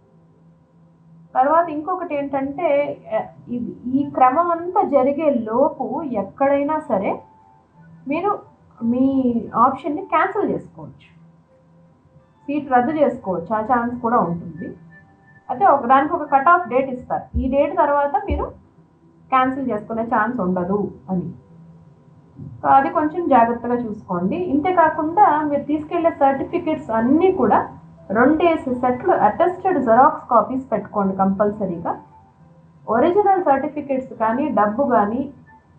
తర్వాత ఇంకొకటి ఏంటంటే ఎ, ఇది ఈ క్రమం అంతా జరిగే లోపు ఎక్కడైనా సరే మీరు మీ ఆప్షన్ని క్యాన్సిల్ చేసుకోవచ్చు సీట్ రద్దు చేసుకోవచ్చు ఆ ఛాన్స్ కూడా ఉంటుంది అయితే ఒక దానికి ఒక కట్ ఆఫ్ డేట్ ఇస్తారు ఈ డేట్ తర్వాత మీరు క్యాన్సిల్ చేసుకునే ఛాన్స్ ఉండదు అని సో అది కొంచెం జాగ్రత్తగా చూసుకోండి ఇంతే కాకుండా మీరు తీసుకెళ్లే సర్టిఫికెట్స్ అన్నీ కూడా రెండేసి సెట్లు అటెస్టెడ్ జెరాక్స్ కాపీస్ పెట్టుకోండి కంపల్సరీగా ఒరిజినల్ సర్టిఫికెట్స్ కానీ డబ్బు కానీ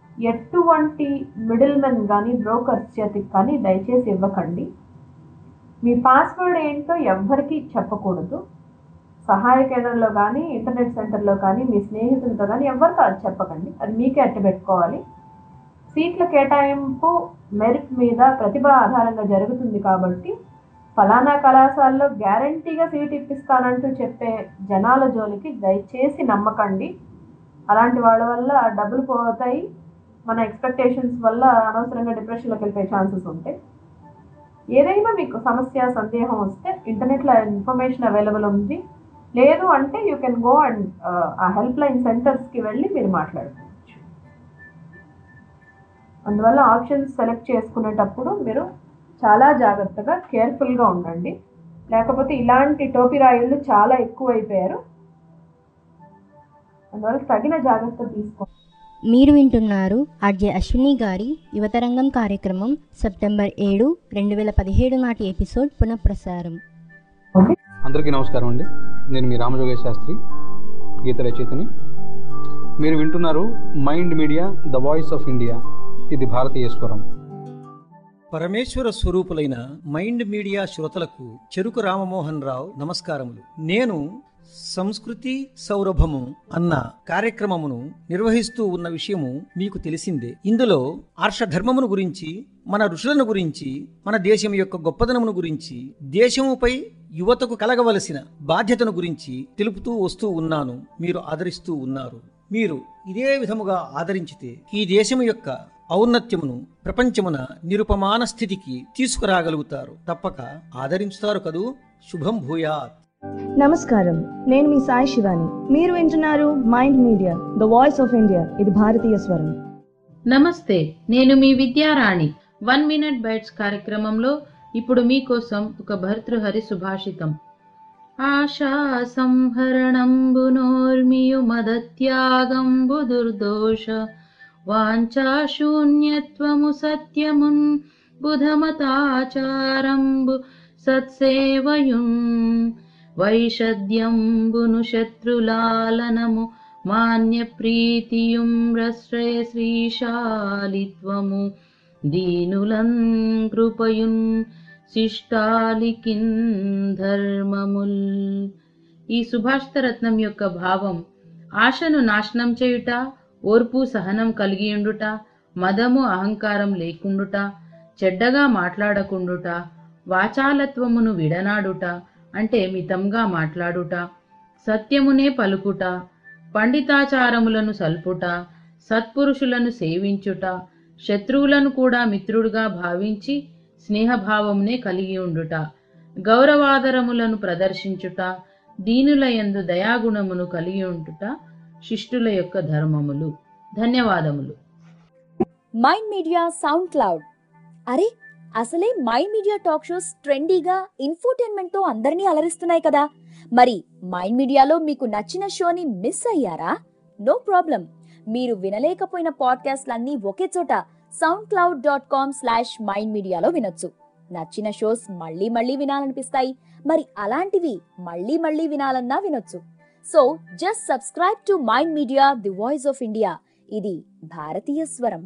ఎటువంటి మిడిల్ మెన్ కానీ బ్రోకర్స్ చేతికి కానీ దయచేసి ఇవ్వకండి మీ పాస్వర్డ్ ఏంటో ఎవ్వరికీ చెప్పకూడదు సహాయ కేంద్రంలో కానీ ఇంటర్నెట్ సెంటర్లో కానీ మీ స్నేహితులతో కానీ ఎవరితో అది చెప్పకండి అది మీకే అట్ట పెట్టుకోవాలి సీట్ల కేటాయింపు మెరిట్ మీద ప్రతిభ ఆధారంగా జరుగుతుంది కాబట్టి ఫలానా కళాశాలలో గ్యారంటీగా సీట్ ఇప్పిస్తానంటూ చెప్పే జనాల జోలికి దయచేసి నమ్మకండి అలాంటి వాళ్ళ వల్ల డబ్బులు పోతాయి మన ఎక్స్పెక్టేషన్స్ వల్ల అనవసరంగా డిప్రెషన్లోకి వెళ్ళిపోయే ఛాన్సెస్ ఉంటాయి ఏదైనా మీకు సమస్య సందేహం వస్తే ఇంటర్నెట్లో ఇన్ఫర్మేషన్ అవైలబుల్ ఉంది లేదు అంటే you can go and uh help line సెంటర్స్కి వెళ్ళి మీరు మాట్లాడుకోవచ్చు అందువల్ల ఆప్షన్స్ సెలెక్ట్ చేసుకునేటప్పుడు మీరు చాలా జాగ్రత్తగా కేర్ఫుల్గా ఉండండి లేకపోతే ఇలాంటి టోపీ రాయుళ్ళు చాలా ఎక్కువ అయిపోయారు అందువల్ల తగిన జాగ్రత్త తీసుకోండి మీరు వింటున్నారు ఆర్జే అశ్విని గారి యువతరంగం కార్యక్రమం సెప్టెంబర్ ఏడు రెండు వేల పదిహేడు నాటి ఎపిసోడ్ పునఃప్రసారం అందరికీ నమస్కారం అండి నేను మీ రామజోగేశ్ శాస్త్రి గీత రచయితని మీరు వింటున్నారు mind media the voice of India ఇది భారతీయ స్వరం పరమేశ్వర స్వరూపులైన మైండ్ మీడియా శ్రోతలకు చెరుకు రామమోహన్ రావు నమస్కారములు నేను సంస్కృతి సౌరభము అన్న కార్యక్రమమును నిర్వహిస్తూ ఉన్న విషయము మీకు తెలిసిందే ఇందులో ఆర్షధర్మమును గురించి మన ఋషులను గురించి మన దేశం యొక్క గొప్పదనమును గురించి దేశముపై యువతకు కలగవలసిన బాధ్యతను గురించి తెలుపుతూ వస్తూ ఉన్నాను మీరు ఆదరిస్తూ ఉన్నారు మీరు ఇదే విధముగా ఆదరించితే ఈ దేశము యొక్క ఔన్నత్యమును ప్రపంచమున నిరుపమాన స్థితికి తీసుకురాగలుగుతారు తప్పక ఆదరించుతారు కదూ శుభం భూయాత్ నమస్కారం నేను మీ సాయి శివాని మీరు వింటున్నారు mind media the voice of India ఇది భారతీయ స్వరం నమస్తే నేను మీ విద్యారాణి వన్ మినిట్ బైట్స్ కార్యక్రమంలో ఇప్పుడు మీకోసం ఒక భర్తృహరి సుభాషితం ఆశా సంహరణంబునోర్మియు మదత్యాగంబు దుర్దోష వాంఛాశూన్యత్వము సత్యమున్ బుధమతాచారంబు సత్సేవయున్ వైషద్యంబును శత్రులాలనము మాన్య ప్రీతియుం రశ్రయ శ్రీశాలిత్వము దీనులం కృపయున్ శిష్టాలికిన్ ధర్మముల్ ఈ సుభాషిత రత్నం యొక్క భావం ఆశను నాశనం చేయుట ఓర్పు సహనం కలిగియుండుట మదము అహంకారం లేకుండుట చెడ్డగా మాట్లాడకుండుట వాచాలత్వమును విడనాడుట అంటే మితంగా మాట్లాడుట సత్యమునే పలుకుట పండితాచారములను సల్పుట సత్పురుషులను సేవించుట శత్రువులను కూడా మిత్రుడుగా భావించి స్నేహభావమునే కలిగి ఉండుట గౌరవాదరములను ప్రదర్శించుట దీనులయందు దయాగుణమును కలిగి ఉంటుట శిష్టుల యొక్క ధర్మములు ధన్యవాదములు మైండ్ మీడియా సౌండ్ క్లౌడ్ అరే అసలే మైండ్ మీడియా టాక్ షోస్ ట్రెండీగా ఇన్ఫోటైన్మెంట్ తో అందరినీ అలరిస్తున్నాయి కదా మరి మైండ్ మీడియాలో మీకు నచ్చిన షోని మిస్ అయ్యారా నో ప్రాబ్లం మీరు వినలేకపోయిన పాడ్కాస్ట్లన్నీ ఒకే చోట SoundCloud dot com slash Mind మీడియాలో వినొచ్చు నచ్చిన షోస్ మళ్ళీ మళ్ళీ వినాలనిపిస్తాయి మరి అలాంటివి మళ్ళీ మళ్ళీ వినాలన్నా వినొచ్చు so just subscribe to mind media the voice of India ఇది భారతీయ స్వరం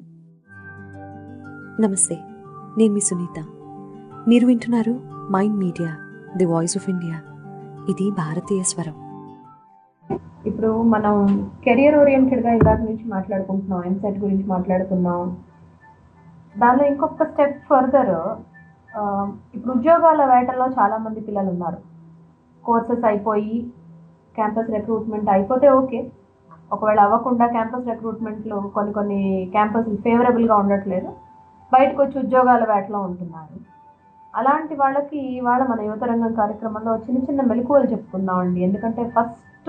నమస్తే నేను మీ సునీత మీరు వింటున్నారు mind media the voice of India ఇది భారతీయ స్వరం ఇప్పుడు మనం కెరియర్ ఓరియంటెడ్గా ఇందాక నుంచి మాట్లాడుకుంటున్నాం ఎంసెట్ గురించి మాట్లాడుకున్నాం దానిలో ఇంకొక స్టెప్ ఫర్దర్ ఇప్పుడు ఉద్యోగాల వేటలో చాలామంది పిల్లలు ఉన్నారు కోర్సెస్ అయిపోయి క్యాంపస్ రిక్రూట్మెంట్ అయిపోతే ఓకే ఒకవేళ అవ్వకుండా క్యాంపస్ రిక్రూట్మెంట్లో కొన్ని కొన్ని క్యాంపస్ ఫేవరబుల్గా ఉండట్లేదు బయటకు వచ్చి ఉద్యోగాల వేటలో ఉంటున్నారు అలాంటి వాళ్ళకి ఇవాళ మన యువతరంగం కార్యక్రమంలో చిన్న చిన్న మెలకువలు చెప్పుకుందామండి ఎందుకంటే ఫస్ట్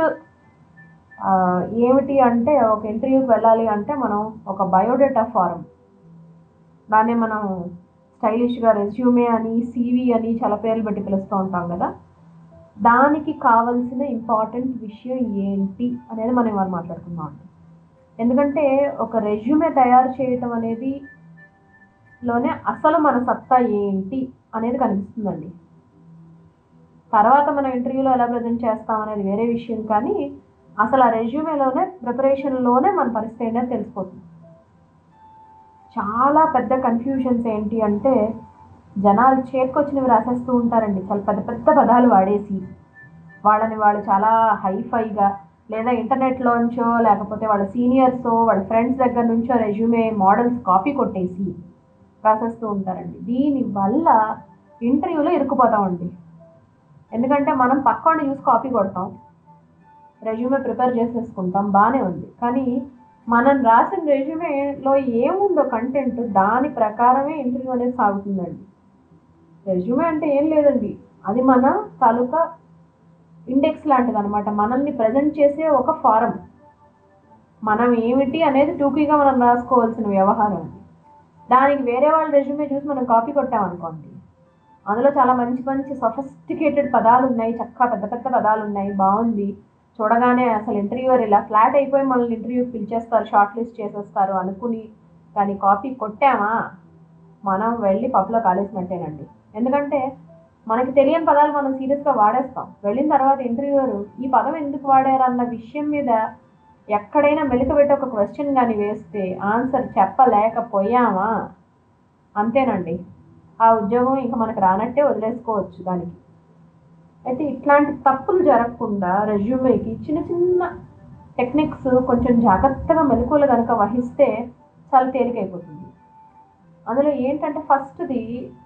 ఏమిటి అంటే ఒక ఇంటర్వ్యూకి వెళ్ళాలి అంటే మనం ఒక బయోడేటా ఫారం దాన్ని మనం స్టైలిష్గా రెజ్యూమే అని సీవీ అని చాలా పేర్లు పెట్టి పిలుస్తూ ఉంటాం కదా దానికి కావలసిన ఇంపార్టెంట్ విషయం ఏంటి అనేది మనం ఇవాళ మాట్లాడుకుందాం అండి ఎందుకంటే ఒక రెజ్యూమే తయారు చేయటం అనేది లోనే అసలు మన సత్తా ఏంటి అనేది కనిపిస్తుందండి తర్వాత మనం ఇంటర్వ్యూలో ఎలా ప్రజెంట్ చేస్తాం అనేది వేరే విషయం కానీ అసలు ఆ రెజ్యూమేలోనే ప్రిపరేషన్లోనే మన పరిస్థితి ఏంటో తెలిసిపోతుంది చాలా పెద్ద కన్ఫ్యూషన్స్ ఏంటి అంటే జనాలు చేతికొచ్చినవి రాసేస్తూ ఉంటారండి చాలా పెద్ద పెద్ద పదాలు వాడేసి వాళ్ళని వాళ్ళు చాలా హైఫైగా లేదా ఇంటర్నెట్లోంచో లేకపోతే వాళ్ళ సీనియర్స్ వాళ్ళ ఫ్రెండ్స్ దగ్గర నుంచో రెజ్యూమే మోడల్స్ కాపీ కొట్టేసి రాసేస్తూ ఉంటారండి దీనివల్ల ఇంటర్వ్యూలో ఇరుక్కుపోతామండి ఎందుకంటే మనం పక్కవాడిని చూసి కాపీ కొడతాం రెజ్యూమే ప్రిపేర్ చేసేసుకుంటాం బాగానే ఉంది కానీ మనం రాసిన రెజ్యూమేలో ఏముందో కంటెంట్ దాని ప్రకారమే ఇంటర్వ్యూ అనేది సాగుతుందండి రెజ్యూమే అంటే ఏం లేదండి అది మన తాలూకా ఇండెక్స్ లాంటిది అనమాట మనల్ని ప్రజెంట్ చేసే ఒక ఫారం మనం ఏమిటి అనేది టూకీగా మనం రాసుకోవాల్సిన వ్యవహారం అది దానికి వేరే వాళ్ళ రెజ్యూమే చూసి మనం కాపీ కొట్టామనుకోండి అందులో చాలా మంచి మంచి సొఫిస్టికేటెడ్ పదాలు ఉన్నాయి చక్కగా పెద్ద పెద్ద పదాలు ఉన్నాయి బాగుంది చూడగానే అసలు ఇంటర్వ్యూవర్ ఇలా ఫ్లాట్ అయిపోయి మనల్ని ఇంటర్వ్యూకి పిలిచేస్తారు షార్ట్ లిస్ట్ చేసేస్తారు అనుకుని కానీ కాపీ కొట్టామా మనం వెళ్ళి పబ్లో కాలేసినట్టేనండి ఎందుకంటే మనకి తెలియని పదాలు మనం సీరియస్గా వాడేస్తాం వెళ్ళిన తర్వాత ఇంటర్వ్యూవర్ ఈ పదం ఎందుకు వాడారు అన్న విషయం మీద ఎక్కడైనా మెలికబెట్టి ఒక క్వశ్చన్ కానీ వేస్తే ఆన్సర్ చెప్పలేకపోయామా అంతేనండి ఆ ఉద్యోగం ఇంకా మనకు రానట్టే వదిలేసుకోవచ్చు దానికి అయితే ఇట్లాంటి తప్పులు జరగకుండా రెజ్యూమేకి చిన్న చిన్న టెక్నిక్స్ కొంచెం జాగ్రత్తగా మెలకువలు కనుక వహిస్తే చాలా తేలికైపోతుంది అందులో ఏంటంటే ఫస్ట్ది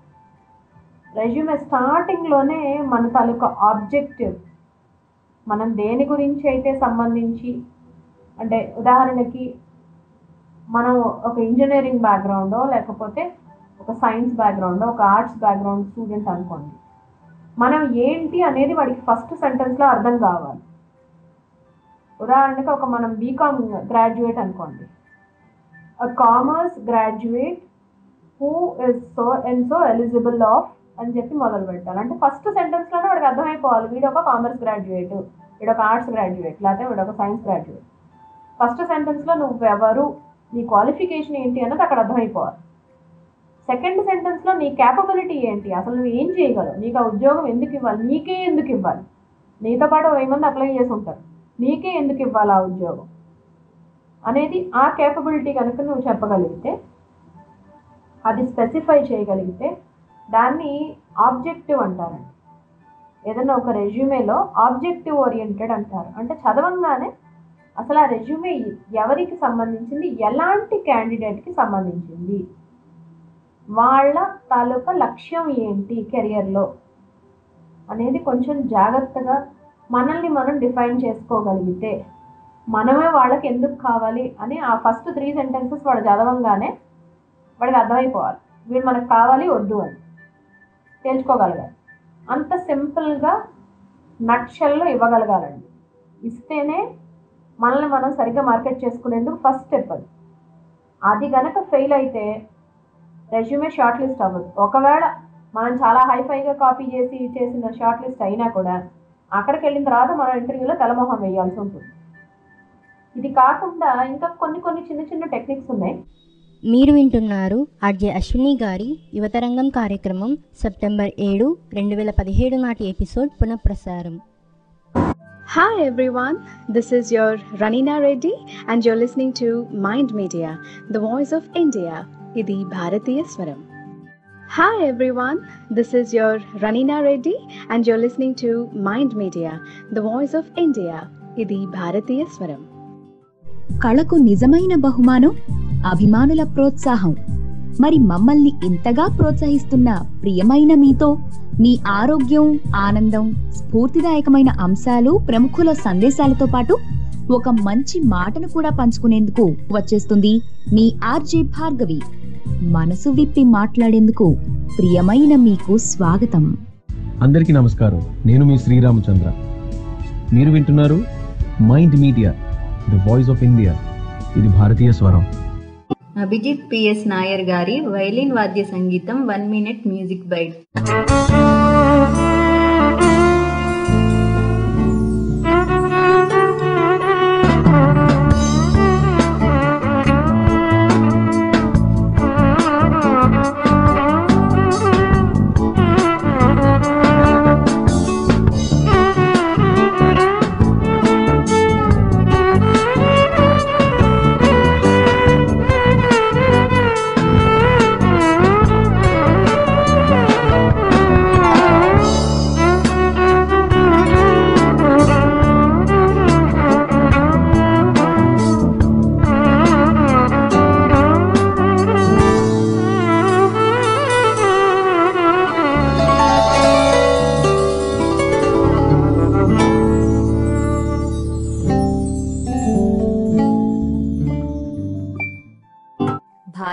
రెజ్యూమే స్టార్టింగ్లోనే మన తాలూకా ఆబ్జెక్టివ్ మనం దేని గురించి అయితే సంబంధించి అంటే ఉదాహరణకి మనం ఒక ఇంజనీరింగ్ బ్యాక్గ్రౌండో లేకపోతే ఒక సైన్స్ బ్యాక్గ్రౌండ్ ఒక ఆర్ట్స్ బ్యాక్గ్రౌండ్ స్టూడెంట్ అనుకోండి మనం ఏంటి అనేది వాడికి ఫస్ట్ సెంటెన్స్లో అర్థం కావాలి ఉదాహరణకి ఒక మనం బీకామ్ గ్రాడ్యుయేట్ అనుకోండి a commerce graduate who is so and so eligible of అని చెప్పి మొదలు పెట్టాలి అంటే ఫస్ట్ సెంటెన్స్లోనే వాడికి అర్థమైపోవాలి వీడు ఒక కామర్స్ గ్రాడ్యుయేట్ వీడు ఒక ఆర్ట్స్ గ్రాడ్యుయేట్ లేకపోతే వీడు ఒక సైన్స్ గ్రాడ్యుయేట్ ఫస్ట్ సెంటెన్స్లో నువ్వెవరు నీ క్వాలిఫికేషన్ ఏంటి అన్నది అక్కడ అర్థమైపోవాలి సెకండ్ సెంటెన్స్లో నీ క్యాపబిలిటీ ఏంటి అసలు నువ్వు ఏం చేయగలవు నీకు ఆ ఉద్యోగం ఎందుకు ఇవ్వాలి నీకే ఎందుకు ఇవ్వాలి నీతో పాటు వెయ్యి మంది అప్లై చేసి ఉంటారు నీకే ఎందుకు ఇవ్వాలి ఆ ఉద్యోగం అనేది ఆ కేపబిలిటీ కనుక నువ్వు చెప్పగలిగితే అది స్పెసిఫై చేయగలిగితే దాన్ని ఆబ్జెక్టివ్ అంటారండి ఏదైనా ఒక రెజ్యూమేలో ఆబ్జెక్టివ్ ఓరియంటెడ్ అంటారు అంటే చదవంగానే అసలు ఆ రెజ్యూమే ఎవరికి సంబంధించింది ఎలాంటి క్యాండిడేట్కి సంబంధించింది వాళ్ళ తాలూకా లక్ష్యం ఏంటి కెరియర్లో అనేది కొంచెం జాగ్రత్తగా మనల్ని మనం డిఫైన్ చేసుకోగలిగితే మనమే వాళ్ళకి ఎందుకు కావాలి అని ఆ ఫస్ట్ త్రీ సెంటెన్సెస్ వాడు చదవంగానే వాడికి అర్థమైపోవాలి వీడు మనకు కావాలి వద్దు అని తేల్చుకోగలగాలి అంత సింపుల్గా నక్షల్లో ఇవ్వగలగాలండి ఇస్తేనే మనల్ని మనం సరిగ్గా మార్కెట్ చేసుకునేందుకు ఫస్ట్ స్టెప్ అది అది గనక ఫెయిల్ అయితే రెజ్యూమే షార్ట్ లిస్ట్ అవ్వదు ఒకవేళ మనం చాలా హైఫైగా కాపీ చేసి చేసిన షార్ట్ లిస్ట్ అయినా కూడా అక్కడికి వెళ్ళిన తర్వాత మనం ఇంటర్వ్యూలో తలమొహం వేయాల్సి ఉంటుంది ఇది కాకుండా ఇంకా కొన్ని కొన్ని చిన్న చిన్న టెక్నిక్స్ ఉన్నాయి మీరు వింటున్నారు ఆర్జే అశ్విని గారి యువతరంగం కార్యక్రమం సెప్టెంబర్ ఏడు రెండు వేల పదిహేడు నాటి ఎపిసోడ్ పునఃప్రసారం Hi everyone, this is your Ranina Reddy and you're listening to Mind Media, the voice of India. Idi Bharatiya Swaram. Hi everyone, this is your Ranina Reddy and you're listening to Mind Media, the voice of India. Idi Bharatiya Swaram. కళకు నిజమైన బహుమానం అభిమానుల ప్రోత్సాహం మరి మమ్మల్ని ఇంతగా ప్రోత్సహిస్తున్న ప్రియమైన మీతో మీ ఆరోగ్యం ఆనందం స్ఫూర్తిదాయకమైన అంశాలు ప్రముఖుల సందేశాలతో పాటు ఒక మంచి మాటను కూడా పంచుకునేందుకు వచ్చేస్తుంది మీ ఆర్జే భార్గవి మనసు విప్పి మాట్లాడేందుకు ప్రియమైన మీకు స్వాగతం అందరికీ నమస్కారం నేను మీ శ్రీరామచంద్ర మీరు వింటున్నారు mind media the voice of India ఇది భారతీయ స్వరం అభిజిత్ పిఎస్ నాయర్ గారి వైలిన్ వాద్య సంగీతం one minute music byte Thank you.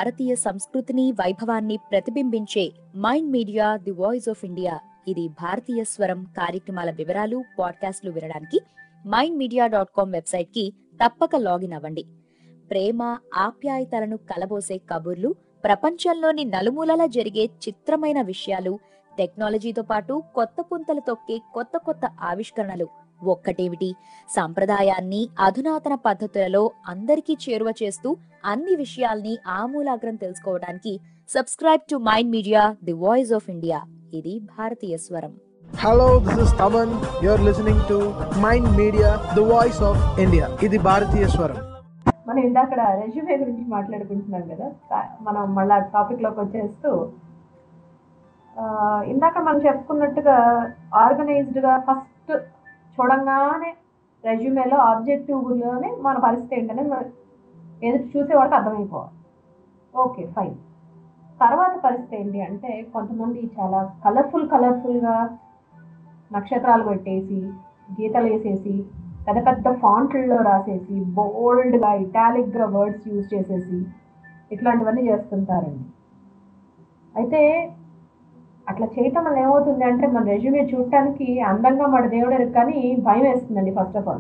భారతీయ సంస్కృతిని వైభవాన్ని ప్రతిబింబించే Mind media the voice of India ఇది భారతీయ స్వరం కార్యక్రమాల వివరాలు పాడ్కాస్ట్లు వినడానికి Mind Media dot com website కి తప్పక లాగిన్ అవ్వండి ప్రేమ ఆప్యాయతలను కలబోసే కబుర్లు ప్రపంచంలోని నలుమూలలా జరిగే చిత్రమైన విషయాలు టెక్నాలజీతో పాటు కొత్త పుంతలు తొక్కే కొత్త కొత్త ఆవిష్కరణలు ఒక్కటేమిటి సాంప్రదాయాన్ని అధునాతన పద్ధతులలో అందరికీ చేరువ చేస్తూ అన్ని విషయాల్ని ఆమూలాగ్రం తెలుసుకోవడానికి subscribe to mind media the voice of India ఇది భారతీయ స్వరం Hello, this is Taman. You're listening to Mind Media, the voice of India. ఇది భారతీయ స్వరం మనం ఇందాక రెజ్యూమే గురించి మాట్లాడుకుంటున్నాం కదా తా- మనం మళ్ళా టాపిక్లోకి వచ్చేస్తూ ఆ, ఇందాక మనం చెప్పుకున్నట్టుగా ఆర్గనైజ్డ్గా ఫస్ట్ చూడంగానే రెజ్యూమేలో ఆబ్జెక్టివ్లోనే మన పరిస్థితి ఏంటనేది మన ఎదుటి చూసేవాళ్ళకి అర్థమైపోవాలి ఓకే ఫైన్ తర్వాత పరిస్థితి ఏంటి అంటే కొంతమంది చాలా కలర్ఫుల్ కలర్ఫుల్గా నక్షత్రాలు పెట్టేసి గీతలు వేసేసి పెద్ద పెద్ద ఫాంట్లలో రాసేసి బోల్డ్గా ఇటాలిక్గా వర్డ్స్ యూజ్ చేసేసి ఇట్లాంటివన్నీ చేస్తుంటారండి అయితే అట్లా చేయటం వల్ల ఏమవుతుంది అంటే మన రెజ్యూమే చూడటానికి అందంగా మన దేవుడు ఎరుగు కానీ భయం వేస్తుందండి ఫస్ట్ ఆఫ్ ఆల్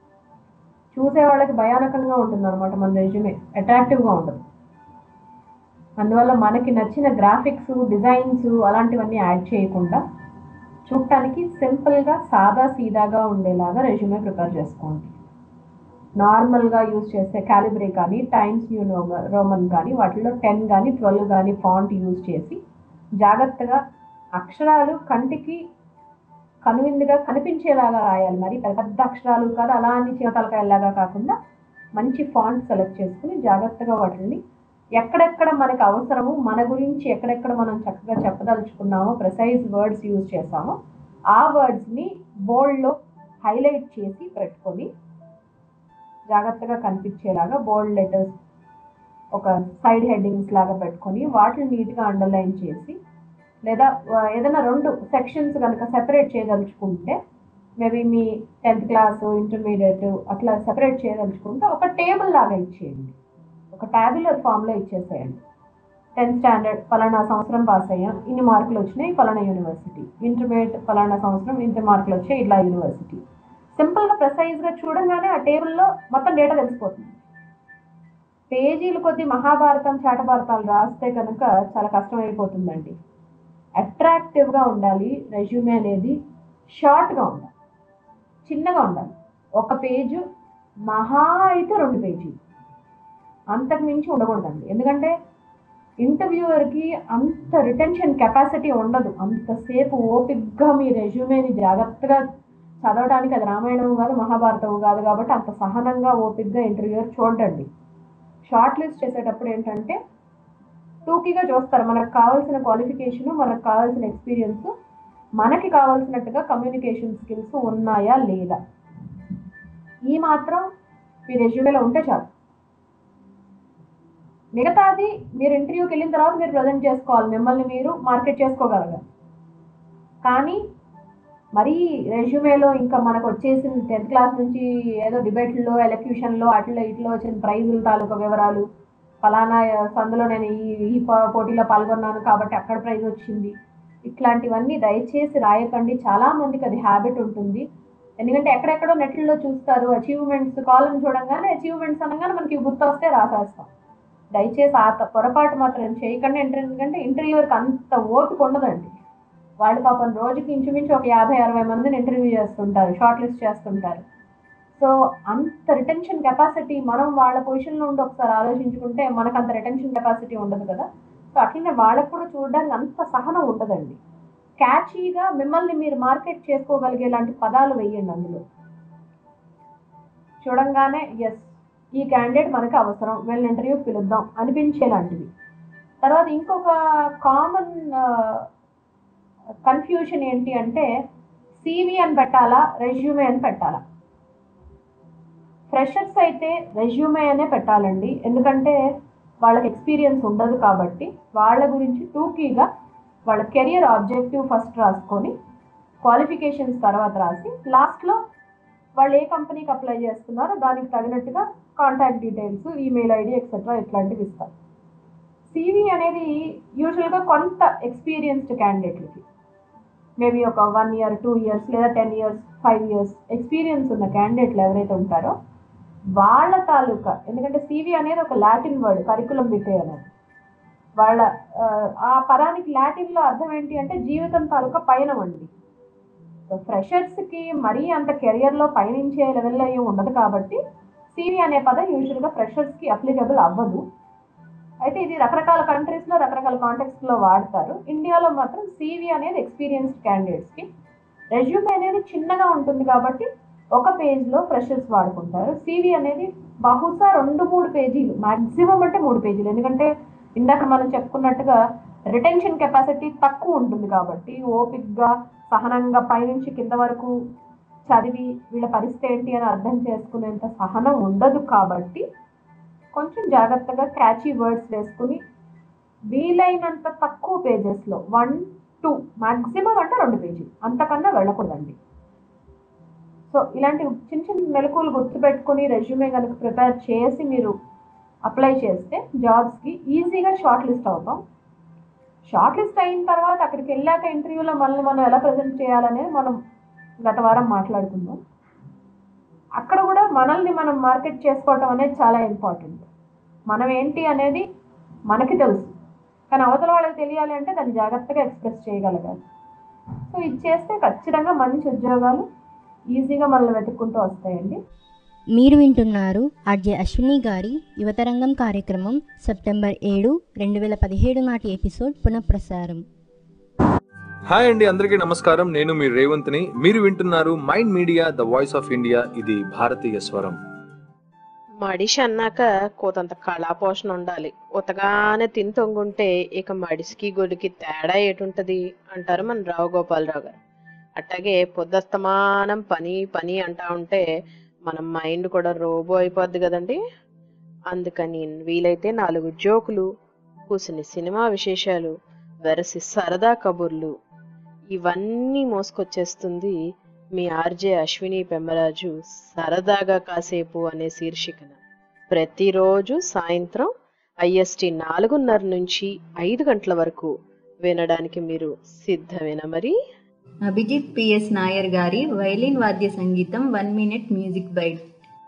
చూసే వాళ్ళకి భయానకంగా ఉంటుంది అనమాట మన రెజ్యూమే అట్రాక్టివ్గా ఉండదు అందువల్ల మనకి నచ్చిన గ్రాఫిక్స్ డిజైన్స్ అలాంటివన్నీ యాడ్ చేయకుండా చూడటానికి సింపుల్గా సాదా సీదాగా ఉండేలాగా రెజ్యూమే ప్రిపేర్ చేసుకోండి నార్మల్గా యూజ్ చేసే క్యాలిబ్రే కానీ టైమ్స్ న్యూ రోమన్ కానీ వాటిలో టెన్ కానీ ట్వెల్వ్ కానీ ఫాంట్ యూజ్ చేసి జాగ్రత్తగా అక్షరాలు కంటికి కనువిందుగా కనిపించేలాగా రాయాలి మరి పెద్ద పెద్ద అక్షరాలు కాదు అలా అని చిన్నతలకాయలాగా కాకుండా మంచి ఫాంట్ సెలెక్ట్ చేసుకుని జాగ్రత్తగా వాటిని ఎక్కడెక్కడ మనకు అవసరము మన గురించి ఎక్కడెక్కడ మనం చక్కగా చెప్పదలుచుకున్నామో ప్రిసైజ్ వర్డ్స్ యూజ్ చేసామో ఆ వర్డ్స్ని బోల్డ్లో హైలైట్ చేసి పెట్టుకొని జాగ్రత్తగా కనిపించేలాగా బోల్డ్ లెటర్స్ ఒక సైడ్ హెడ్డింగ్స్ లాగా పెట్టుకొని వాటిని నీట్గా అండర్లైన్ చేసి లేదా ఆ, ఏదైనా రెండు సెక్షన్స్ కనుక సెపరేట్ చేయదలుచుకుంటే మేబీ మీ టెన్త్ క్లాస్ ఇంటర్మీడియట్ అట్లా సెపరేట్ చేయదలుచుకుంటే ఒక టేబుల్ లాగా ఇచ్చేయండి ఒక ట్యాబులర్ ఫామ్లో ఇచ్చేసేయండి టెన్త్ స్టాండర్డ్ ఫలానా సంవత్సరం పాస్ అయ్యాం ఇన్ని మార్కులు వచ్చినాయి ఫలానా యూనివర్సిటీ ఇంటర్మీడియట్ ఫలానా సంవత్సరం ఇంత మార్కులు వచ్చాయి ఇట్లా యూనివర్సిటీ సింపుల్గా ప్రెసైజ్గా చూడంగానే ఆ టేబుల్లో మొత్తం డేటా తెలిసిపోతుంది పేజీలు కొద్ది మహాభారతం చాటభారతాలు రాస్తే కనుక చాలా కష్టం అయిపోతుందండి అట్రాక్టివ్గా ఉండాలి రెజ్యూమే అనేది షార్ట్గా ఉండాలి చిన్నగా ఉండాలి ఒక పేజు మహా అయితే రెండు పేజీలు అంతకు మించి ఉండకూడదండి ఎందుకంటే ఇంటర్వ్యూవర్కి అంత రిటెన్షన్ కెపాసిటీ ఉండదు అంతసేపు ఓపిక్గా మీ రెజ్యూమేని జాగ్రత్తగా చదవడానికి అది రామాయణం కాదు మహాభారతం కాదు కాబట్టి అంత సహనంగా ఓపిక్గా ఇంటర్వ్యూవర్ చూడండి షార్ట్ లిస్ట్ చేసేటప్పుడు ఏంటంటే టూకీగా చూస్తారు మనకు కావాల్సిన క్వాలిఫికేషన్ మనకు కావాల్సిన ఎక్స్పీరియన్స్ మనకి కావాల్సినట్టుగా కమ్యూనికేషన్ స్కిల్స్ ఉన్నాయా లేదా ఈ మాత్రం మీ రెజ్యూమేలో ఉంటే చాలు మిగతాది మీరు ఇంటర్వ్యూకి వెళ్ళిన తర్వాత మీరు ప్రజెంట్ చేసుకోవాలి మిమ్మల్ని మీరు మార్కెట్ చేసుకోగలగాలి కానీ మరీ రెజ్యూమేలో ఇంకా మనకు వచ్చేసింది టెన్త్ క్లాస్ నుంచి ఏదో డిబేట్లో ఎలక్యూషన్లో అట్లా ఇట్లా వచ్చిన ప్రైజుల తాలూకా వివరాలు ఫలానా సందులో నేను ఈ ఈ ప- పోటీలో పాల్గొన్నాను కాబట్టి అక్కడ ప్రైజ్ వచ్చింది ఇట్లాంటివన్నీ దయచేసి రాయకండి చాలా మందికి అది హ్యాబిట్ ఉంటుంది ఎందుకంటే ఎక్కడెక్కడో నెట్లో చూస్తారు అచీవ్మెంట్స్ కాలం చూడంగానే అచీవ్మెంట్స్ అనగానే మనకి గుర్తు వస్తే రాసేస్తాం దయచేసి ఆ త- పొరపాటు మాత్రం చేయకండి అంటే ఎందుకంటే ఇంటర్వ్యూవర్కి అంత ఓపిక ఉండదండి వాళ్ళు పాపం రోజుకి ఇంచుమించు ఒక యాభై అరవై మందిని ఇంటర్వ్యూ చేస్తుంటారు షార్ట్ లిస్ట్ చేస్తుంటారు సో అంత రిటెన్షన్ కెపాసిటీ మనం వాళ్ళ పొజిషన్లో ఉండి ఒకసారి ఆలోచించుకుంటే మనకు అంత రిటెన్షన్ కెపాసిటీ ఉండదు కదా సో అట్లనే వాళ్ళకు కూడా చూడడానికి అంత సహనం ఉండదండి క్యాచీగా మిమ్మల్ని మీరు మార్కెట్ చేసుకోగలిగేలాంటి పదాలు వేయండి అందులో చూడంగానే ఎస్ ఈ క్యాండిడేట్ మనకు అవసరం వీళ్ళ ఇంటర్వ్యూ పిలుద్దాం అనిపించేలాంటివి తర్వాత ఇంకొక కామన్ కన్ఫ్యూషన్ ఏంటి అంటే సివి అని పెట్టాలా రెజ్యూమే అని పెట్టాలా ఫ్రెషర్స్ అయితే రెజ్యూమే అనే పెట్టాలండి ఎందుకంటే వాళ్ళకి ఎక్స్పీరియన్స్ ఉండదు కాబట్టి వాళ్ళ గురించి టూకీగా వాళ్ళ కెరియర్ ఆబ్జెక్టివ్ ఫస్ట్ రాసుకొని క్వాలిఫికేషన్స్ తర్వాత రాసి లాస్ట్లో వాళ్ళు ఏ కంపెనీకి అప్లై చేస్తున్నారో దానికి తగినట్టుగా contact details email ID etcetera ఇట్లాంటివి ఇస్తారు సివి అనేది యూజువల్గా కొంత ఎక్స్పీరియన్స్డ్ క్యాండిడేట్లకి మేబీ ఒక వన్ ఇయర్ టూ ఇయర్స్ లేదా ten years five years experience ఉన్న క్యాండిడేట్లు ఎవరైతే ఉంటారో వాళ్ళ తాలూకా ఎందుకంటే సివి అనేది ఒక లాటిన్ వర్డ్ కరికులం బిటే అనేది వాళ్ళ ఆ, ఆ పదానికి లాటిన్లో అర్థం ఏంటి అంటే జీవితం తాలూకా పయనం అండి సో ఫ్రెషర్స్కి మరీ అంత కెరియర్లో పయనించే లెవెల్లో ఏమి ఉండదు కాబట్టి సివి అనే పదం యూజువల్గా ఫ్రెషర్స్కి అప్లికబుల్ అవ్వదు అయితే ఇది రకరకాల కంట్రీస్లో రకరకాల కాంటెక్స్లో వాడతారు ఇండియాలో మాత్రం సివి అనేది ఎక్స్పీరియన్స్డ్ క్యాండిడేట్స్కి రెజ్యూమ్ అనేది చిన్నగా ఉంటుంది కాబట్టి ఒక పేజ్లో ఫ్రెషర్స్ వాడుకుంటారు సివి అనేది బహుశా రెండు మూడు పేజీలు మాక్సిమం అంటే మూడు పేజీలు ఎందుకంటే ఇందాక మనం చెప్పుకున్నట్టుగా రిటెన్షన్ కెపాసిటీ తక్కువ ఉంటుంది కాబట్టి ఓపిక్గా సహనంగా పైనుంచి కింద వరకు చదివి వీళ్ళ పరిస్థితి ఏంటి అని అర్థం చేసుకునేంత సహనం ఉండదు కాబట్టి కొంచెం జాగ్రత్తగా క్యాచీ వర్డ్స్ వేసుకుని వీలైనంత తక్కువ పేజెస్లో వన్ టూ మాక్సిమం అంటే రెండు పేజీలు అంతకన్నా వెళ్ళకూడదండి సో ఇలాంటి చిన్న చిన్న మెలకువలు గుర్తుపెట్టుకుని రెజ్యూమే కనుక ప్రిపేర్ చేసి మీరు అప్లై చేస్తే జాబ్స్కి ఈజీగా షార్ట్ లిస్ట్ అవుతాం షార్ట్ లిస్ట్ అయిన తర్వాత అక్కడికి వెళ్ళాక ఇంటర్వ్యూలో మనల్ని మనం ఎలా ప్రజెంట్ చేయాలనేది మనం గత వారం మాట్లాడుకుందాం అక్కడ కూడా మనల్ని మనం మార్కెట్ చేసుకోవటం అనేది చాలా ఇంపార్టెంట్ మనం ఏంటి అనేది మనకి తెలుసు కానీ అవతల వాళ్ళకి తెలియాలి అంటే దాన్ని జాగ్రత్తగా ఎక్స్ప్రెస్ చేయగలగాలి సో ఇది చేస్తే ఖచ్చితంగా మంచి ఉద్యోగాలు ఈజీగా మనల్ని వెతుక్కుంటూ వస్తాయండి మీరు వింటున్నారు ఆర్జే అశ్విని గారి యువతరంగం కార్యక్రమం సెప్టెంబర్ ఏడు రెండు వేల పదిహేడు నాటి ఎపిసోడ్ పునఃప్రసారం హాయ్ అండి అందరికీ నమస్కారం నేను మీ రేవంత్ని మీరు వింటున్నారు mind media the voice of India ఇది భారతీయ స్వరం మడిషి అన్నాక కోతంత కళాపోషణ ఉండాలి ఉతగానే తిని తొంగుంటే ఇక మడిసికి గొడికి తేడా ఏటుంటది అంటారు మన రావు గోపాలరావు గారు అట్లాగే పొద్దస్తమానం పని పని అంటా ఉంటే మన మైండ్ కూడా రోబో అయిపోద్ది కదండి అందుకని వీలైతే నాలుగు జోకులు కూసిన సినిమా విశేషాలు వెరసి సరదా కబుర్లు ఇవన్నీ మోసుకొచ్చేస్తుంది మీ ఆర్జే అశ్విని పెమ్మరాజు సరదాగా కాసేపు అనే శీర్షికన ప్రతిరోజు సాయంత్రం ఐఎస్టి నాలుగున్నర నుంచి ఐదు గంటల వరకు వినడానికి మీరు సిద్ధమేనా మరి అభిజిత్ పిఎస్ నాయర్ గారి వైలిన్ వాద్య సంగీతం one minute music byte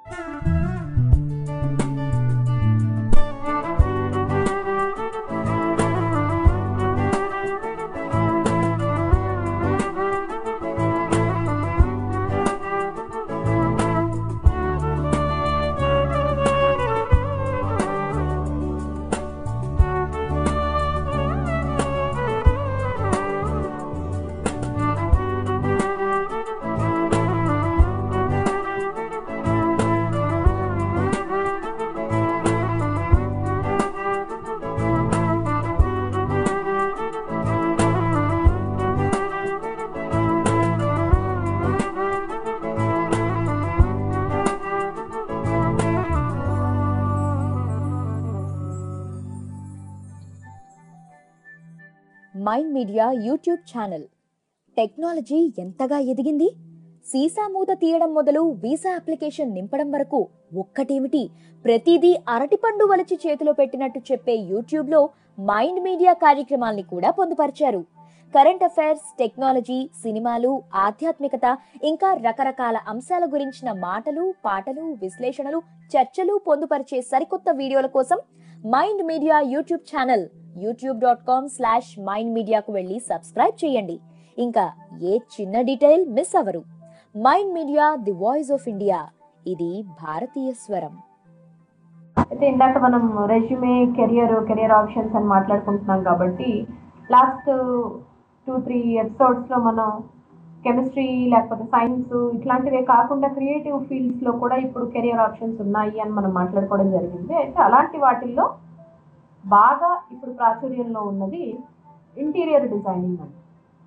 mind Media YouTube channel technology ఎంతగా ఎదిగింది సీసా మూత తీయడం మొదలు వీసా అప్లికేషన్ నింపడం వరకు ఒక్కటేమిటి ప్రతిదీ అరటిపండు వలిచి చేతిలో పెట్టినట్టు చెప్పే యూట్యూబ్ లో మైండ్ మీడియా కార్యక్రమాల్ని కూడా పొందుపరిచారు కరెంట్ అఫైర్స్ టెక్నాలజీ సినిమాలు ఆధ్యాత్మికత ఇంకా రకరకాల అంశాల గురించిన మాటలు పాటలు విశ్లేషణలు చర్చలు పొందుపరిచే సరికొత్త వీడియోల కోసం Mind Media YouTube channel YouTube dot com slash Mind మీడియాకు వెళ్ళి సబ్స్క్రైబ్ చేయండి ఇంకా ఏ చిన్న డీటెయిల్ మిస్ అవరు Mind media the voice of India ఇది భారతీయ స్వరం అయితే ఇందాక మనం రెజ్యూమే కెరియర్ కెరియర్ ఆప్షన్స్ అని మాట్లాడుకుంటున్నాం కాబట్టి లాస్ట్ టూ త్రీ ఎపిసోడ్స్లో మనం కెమిస్ట్రీ లేకపోతే సైన్స్ ఇట్లాంటివే కాకుండా క్రియేటివ్ ఫీల్డ్స్లో కూడా ఇప్పుడు కెరియర్ ఆప్షన్స్ ఉన్నాయి అని మనం మాట్లాడుకోవడం జరిగింది అయితే అలాంటి వాటిల్లో బాగా ఇప్పుడు ప్రాచుర్యంలో ఉన్నది ఇంటీరియర్ డిజైనింగ్ అని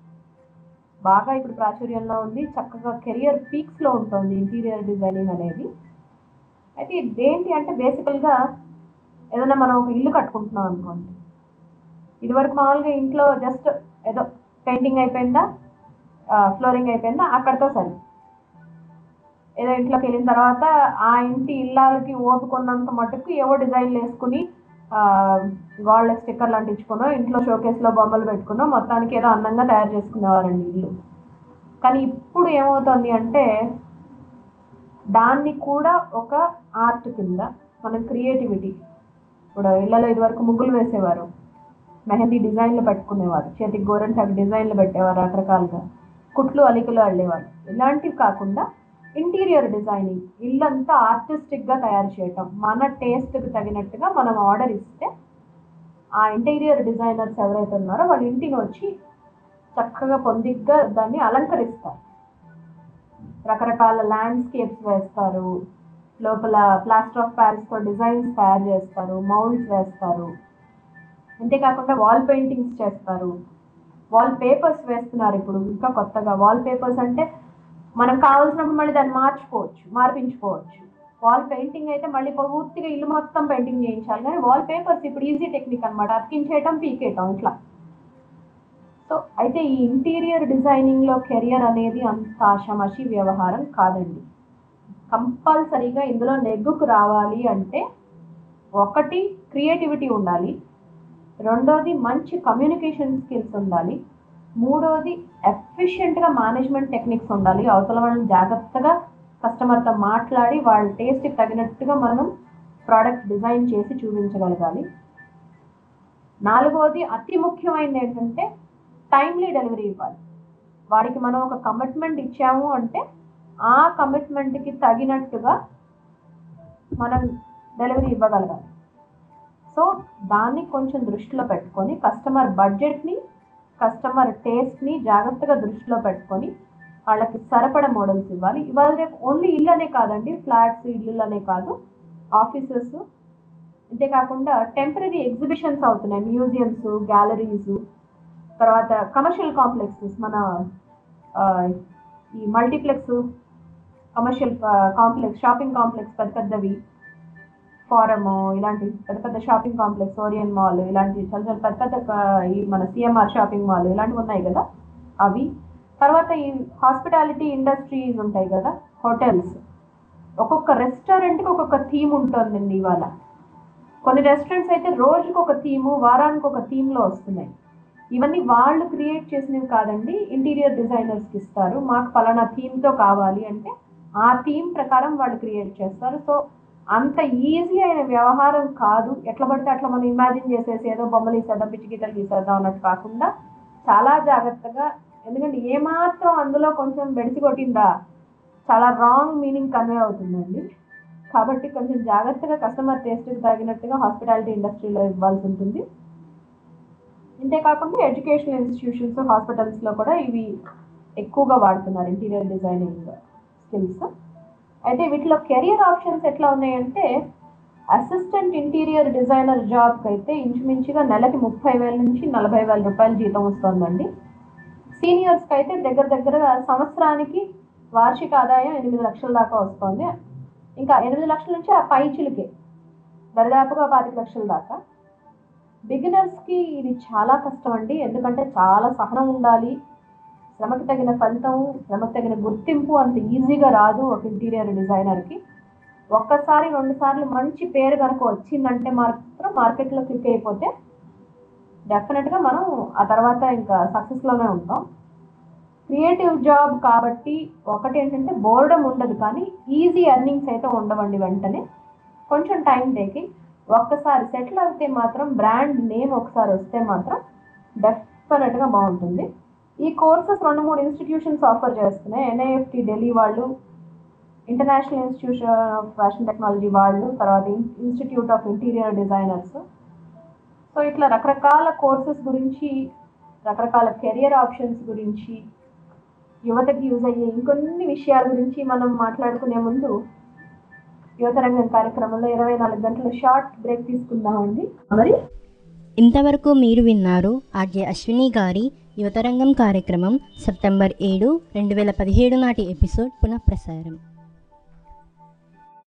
బాగా ఇప్పుడు ప్రాచుర్యంలో ఉంది చక్కగా కెరియర్ పీక్స్లో ఉంటుంది ఇంటీరియర్ డిజైనింగ్ అనేది అయితే ఇదేంటి అంటే బేసికల్గా ఏదైనా మనం ఒక ఇల్లు కట్టుకుంటున్నాం అనుకోండి ఇదివరకు మామూలుగా ఇంట్లో జస్ట్ ఏదో పెయింటింగ్ అయిపోయిందా ఫ్లోరింగ్ అయిపోయిందా అక్కడితో సరి ఏదో ఇంట్లోకి వెళ్ళిన తర్వాత ఆ ఇంటి ఇల్లాలకి ఓపుకున్నంత మటుకు ఏవో డిజైన్లు వేసుకుని గోల్డ్ స్టిక్కర్లు అంటించుకునో ఇంట్లో షోకేస్లో బొమ్మలు పెట్టుకునో మొత్తానికి ఏదో అందంగా తయారు చేసుకునేవారండి ఇల్లు కానీ ఇప్పుడు ఏమవుతుంది అంటే దాన్ని కూడా ఒక ఆర్ట్ కింద మన క్రియేటివిటీ ఇప్పుడు ఇళ్ళలో ఇదివరకు ముగ్గులు వేసేవారు మెహందీ డిజైన్లు పెట్టుకునేవారు చేతికి గోరెంటాకు డిజైన్లు పెట్టేవారు రకరకాలుగా కుట్లు అలికలు అల్లేవారు ఇలాంటివి కాకుండా ఇంటీరియర్ డిజైనింగ్ ఇల్లంతా ఆర్టిస్టిక్గా తయారు చేయటం మన టేస్ట్కి తగినట్టుగా మనం ఆర్డర్ ఇస్తే ఆ ఇంటీరియర్ డిజైనర్స్ ఎవరైతే ఉన్నారో వాళ్ళ ఇంటిని వచ్చి చక్కగా పొందిగ్గా దాన్ని అలంకరిస్తారు రకరకాల ల్యాండ్స్కేప్స్ వేస్తారు లోపల ప్లాస్టర్ ఆఫ్ ప్యారిస్తో డిజైన్స్ తయారు చేస్తారు మౌల్డ్స్ వేస్తారు అంతేకాకుండా వాల్ పెయింటింగ్స్ చేస్తారు వాల్ పేపర్స్ వేస్తున్నారు ఇప్పుడు ఇంకా కొత్తగా వాల్ పేపర్స్ అంటే మనం కావాల్సినప్పుడు మళ్ళీ దాన్ని మార్చుకోవచ్చు మార్పించుకోవచ్చు వాల్ పెయింటింగ్ అయితే మళ్ళీ పూర్తిగా ఇల్లు మొత్తం పెయింటింగ్ చేయించాలి కానీ వాల్ పేపర్స్ ఇప్పుడు ఈజీ టెక్నిక్ అనమాట అతికించేయటం పీకేయటం ఇట్లా సో అయితే ఈ ఇంటీరియర్ డిజైనింగ్లో కెరియర్ అనేది అంత ఆషామాషి వ్యవహారం కాదండి కంపల్సరీగా ఇందులో నెగ్గుకు రావాలి అంటే ఒకటి క్రియేటివిటీ ఉండాలి రెండోది మంచి కమ్యూనికేషన్ స్కిల్స్ ఉండాలి మూడోది ఎఫిషియెంట్గా మేనేజ్మెంట్ టెక్నిక్స్ ఉండాలి అవతల వాళ్ళని జాగ్రత్తగా కస్టమర్తో మాట్లాడి వాళ్ళ టేస్ట్కి తగినట్టుగా మనం ప్రోడక్ట్ డిజైన్ చేసి చూపించగలగాలి నాలుగోది అతి ముఖ్యమైనది ఏంటంటే టైమ్లీ డెలివరీ ఇవ్వాలి వాడికి మనం ఒక కమిట్మెంట్ ఇచ్చాము అంటే ఆ కమిట్మెంట్కి తగినట్టుగా మనం డెలివరీ ఇవ్వగలగాలి సో దాన్ని కొంచెం దృష్టిలో పెట్టుకొని కస్టమర్ బడ్జెట్ని కస్టమర్ టేస్ట్ని జాగ్రత్తగా దృష్టిలో పెట్టుకొని వాళ్ళకి సరిపడ మోడల్స్ ఇవ్వాలి ఇవాళ రేపు ఓన్లీ ఇల్లనే కాదండి ఫ్లాట్స్ ఇల్లులనే కాదు ఆఫీసెస్ అంతేకాకుండా టెంపరీ ఎగ్జిబిషన్స్ అవుతున్నాయి మ్యూజియంస్ గ్యాలరీస్ తర్వాత కమర్షియల్ కాంప్లెక్సెస్ మన ఆ, ఈ multiplex commercial complex shopping complex పెద్ద పెద్దవి ఫారమ్ ఇలాంటి పెద్ద పెద్ద షాపింగ్ కాంప్లెక్స్ ఓరియన్ మాల్ ఇలాంటి చాలా చాలా పెద్ద పెద్ద క- ఈ మన సిఎంఆర్ షాపింగ్ మాల్ ఇలాంటివి ఉన్నాయి కదా అవి తర్వాత ఈ హాస్పిటాలిటీ ఇండస్ట్రీస్ ఉంటాయి కదా హోటల్స్ ఒక్కొక్క రెస్టారెంట్కి ఒక్కొక్క థీమ్ ఉంటుందండి ఇవాళ కొన్ని రెస్టారెంట్స్ అయితే రోజుకి ఒక థీము వారానికి ఒక థీమ్లో వస్తున్నాయి ఇవన్నీ వాళ్ళు క్రియేట్ చేసినవి కాదండి ఇంటీరియర్ డిజైనర్స్కి ఇస్తారు మాకు పలానా థీమ్తో కావాలి అంటే ఆ థీమ్ ప్రకారం వాళ్ళు క్రియేట్ చేస్తారు సో అంత ఈజీ అయిన వ్యవహారం కాదు ఎట్లా పడితే అట్లా మనం ఇమాజిన్ చేసేసి ఏదో బొమ్మలు ఇసేద్దాం పిచ్చి గీతలు గీసేద్దాం అన్నట్టు కాకుండా చాలా జాగ్రత్తగా ఎందుకంటే ఏమాత్రం అందులో కొంచెం బెడిసి కొట్టిందా చాలా రాంగ్ మీనింగ్ కన్వే అవుతుందండి కాబట్టి కొంచెం జాగ్రత్తగా కస్టమర్ టేస్ట్కి తగినట్టుగా హాస్పిటాలిటీ ఇండస్ట్రీలో ఇవ్వాల్సి ఉంటుంది ఇంతేకాకుండా ఎడ్యుకేషనల్ ఇన్స్టిట్యూషన్స్ హాస్పిటల్స్లో కూడా ఇవి ఎక్కువగా వాడుతున్నారు ఇంటీరియర్ డిజైనింగ్ స్కిల్స్ అయితే వీటిలో కెరియర్ ఆప్షన్స్ ఎట్లా ఉన్నాయంటే అసిస్టెంట్ ఇంటీరియర్ డిజైనర్ జాబ్కి అయితే ఇంచుమించుగా నెలకి ముప్పై వేల నుంచి నలభై వేల రూపాయల జీతం వస్తుందండి సీనియర్స్కి అయితే దగ్గర దగ్గరగా సంవత్సరానికి వార్షిక ఆదాయం ఎనిమిది లక్షల దాకా వస్తుంది ఇంకా ఎనిమిది లక్షల నుంచి ఆ పై చిలుకే దరిదాపుగా పాతిక లక్షల దాకా బిగినర్స్కి ఇది చాలా కష్టం అండి ఎందుకంటే చాలా సహనం ఉండాలి శ్రమకి తగిన ఫలితం శ్రమకి తగిన గుర్తింపు అంత ఈజీగా రాదు ఒక ఇంటీరియర్ డిజైనర్కి ఒక్కసారి రెండు సార్లు మంచి పేరు కనుక వచ్చిందంటే మాత్రం మార్కెట్లో క్లిక్ అయిపోతే డెఫినెట్గా మనం ఆ తర్వాత ఇంకా సక్సెస్లోనే ఉంటాం క్రియేటివ్ జాబ్ కాబట్టి ఒకటి ఏంటంటే బోర్డమ్ ఉండదు కానీ ఈజీ ఎర్నింగ్స్ అయితే ఉండవండి వెంటనే కొంచెం టైం టేకింగ్ ఒక్కసారి సెటిల్ అవుతే మాత్రం బ్రాండ్ నేమ్ ఒకసారి వస్తే మాత్రం డెఫినెట్గా బాగుంటుంది ఈ కోర్సెస్ రెండు మూడు ఇన్స్టిట్యూషన్స్ ఆఫర్ చేస్తున్నాయి ఎన్ఐఎఫ్టి ఢిల్లీ వాళ్ళు international institution of fashion technology వాళ్ళు తర్వాత institute of interior designers so ఇట్లా రకరకాల కోర్సెస్ గురించి రకరకాల కెరియర్ ఆప్షన్స్ గురించి యువతకి యూజ్ అయ్యే ఇంకొన్ని విషయాల గురించి మనం మాట్లాడుకునే ముందు యువతరంగం కార్యక్రమంలో ఇరవై నాలుగు గంటల షార్ట్ బ్రేక్ తీసుకుందామండి మరి ఇంతవరకు మీరు విన్నారు ఆర్జే అశ్విని గారి యువతరంగం కార్యక్రమం సెప్టెంబర్ ఏడు రెండు వేల పదిహేడు నాటి ఎపిసోడ్ పునఃప్రసారం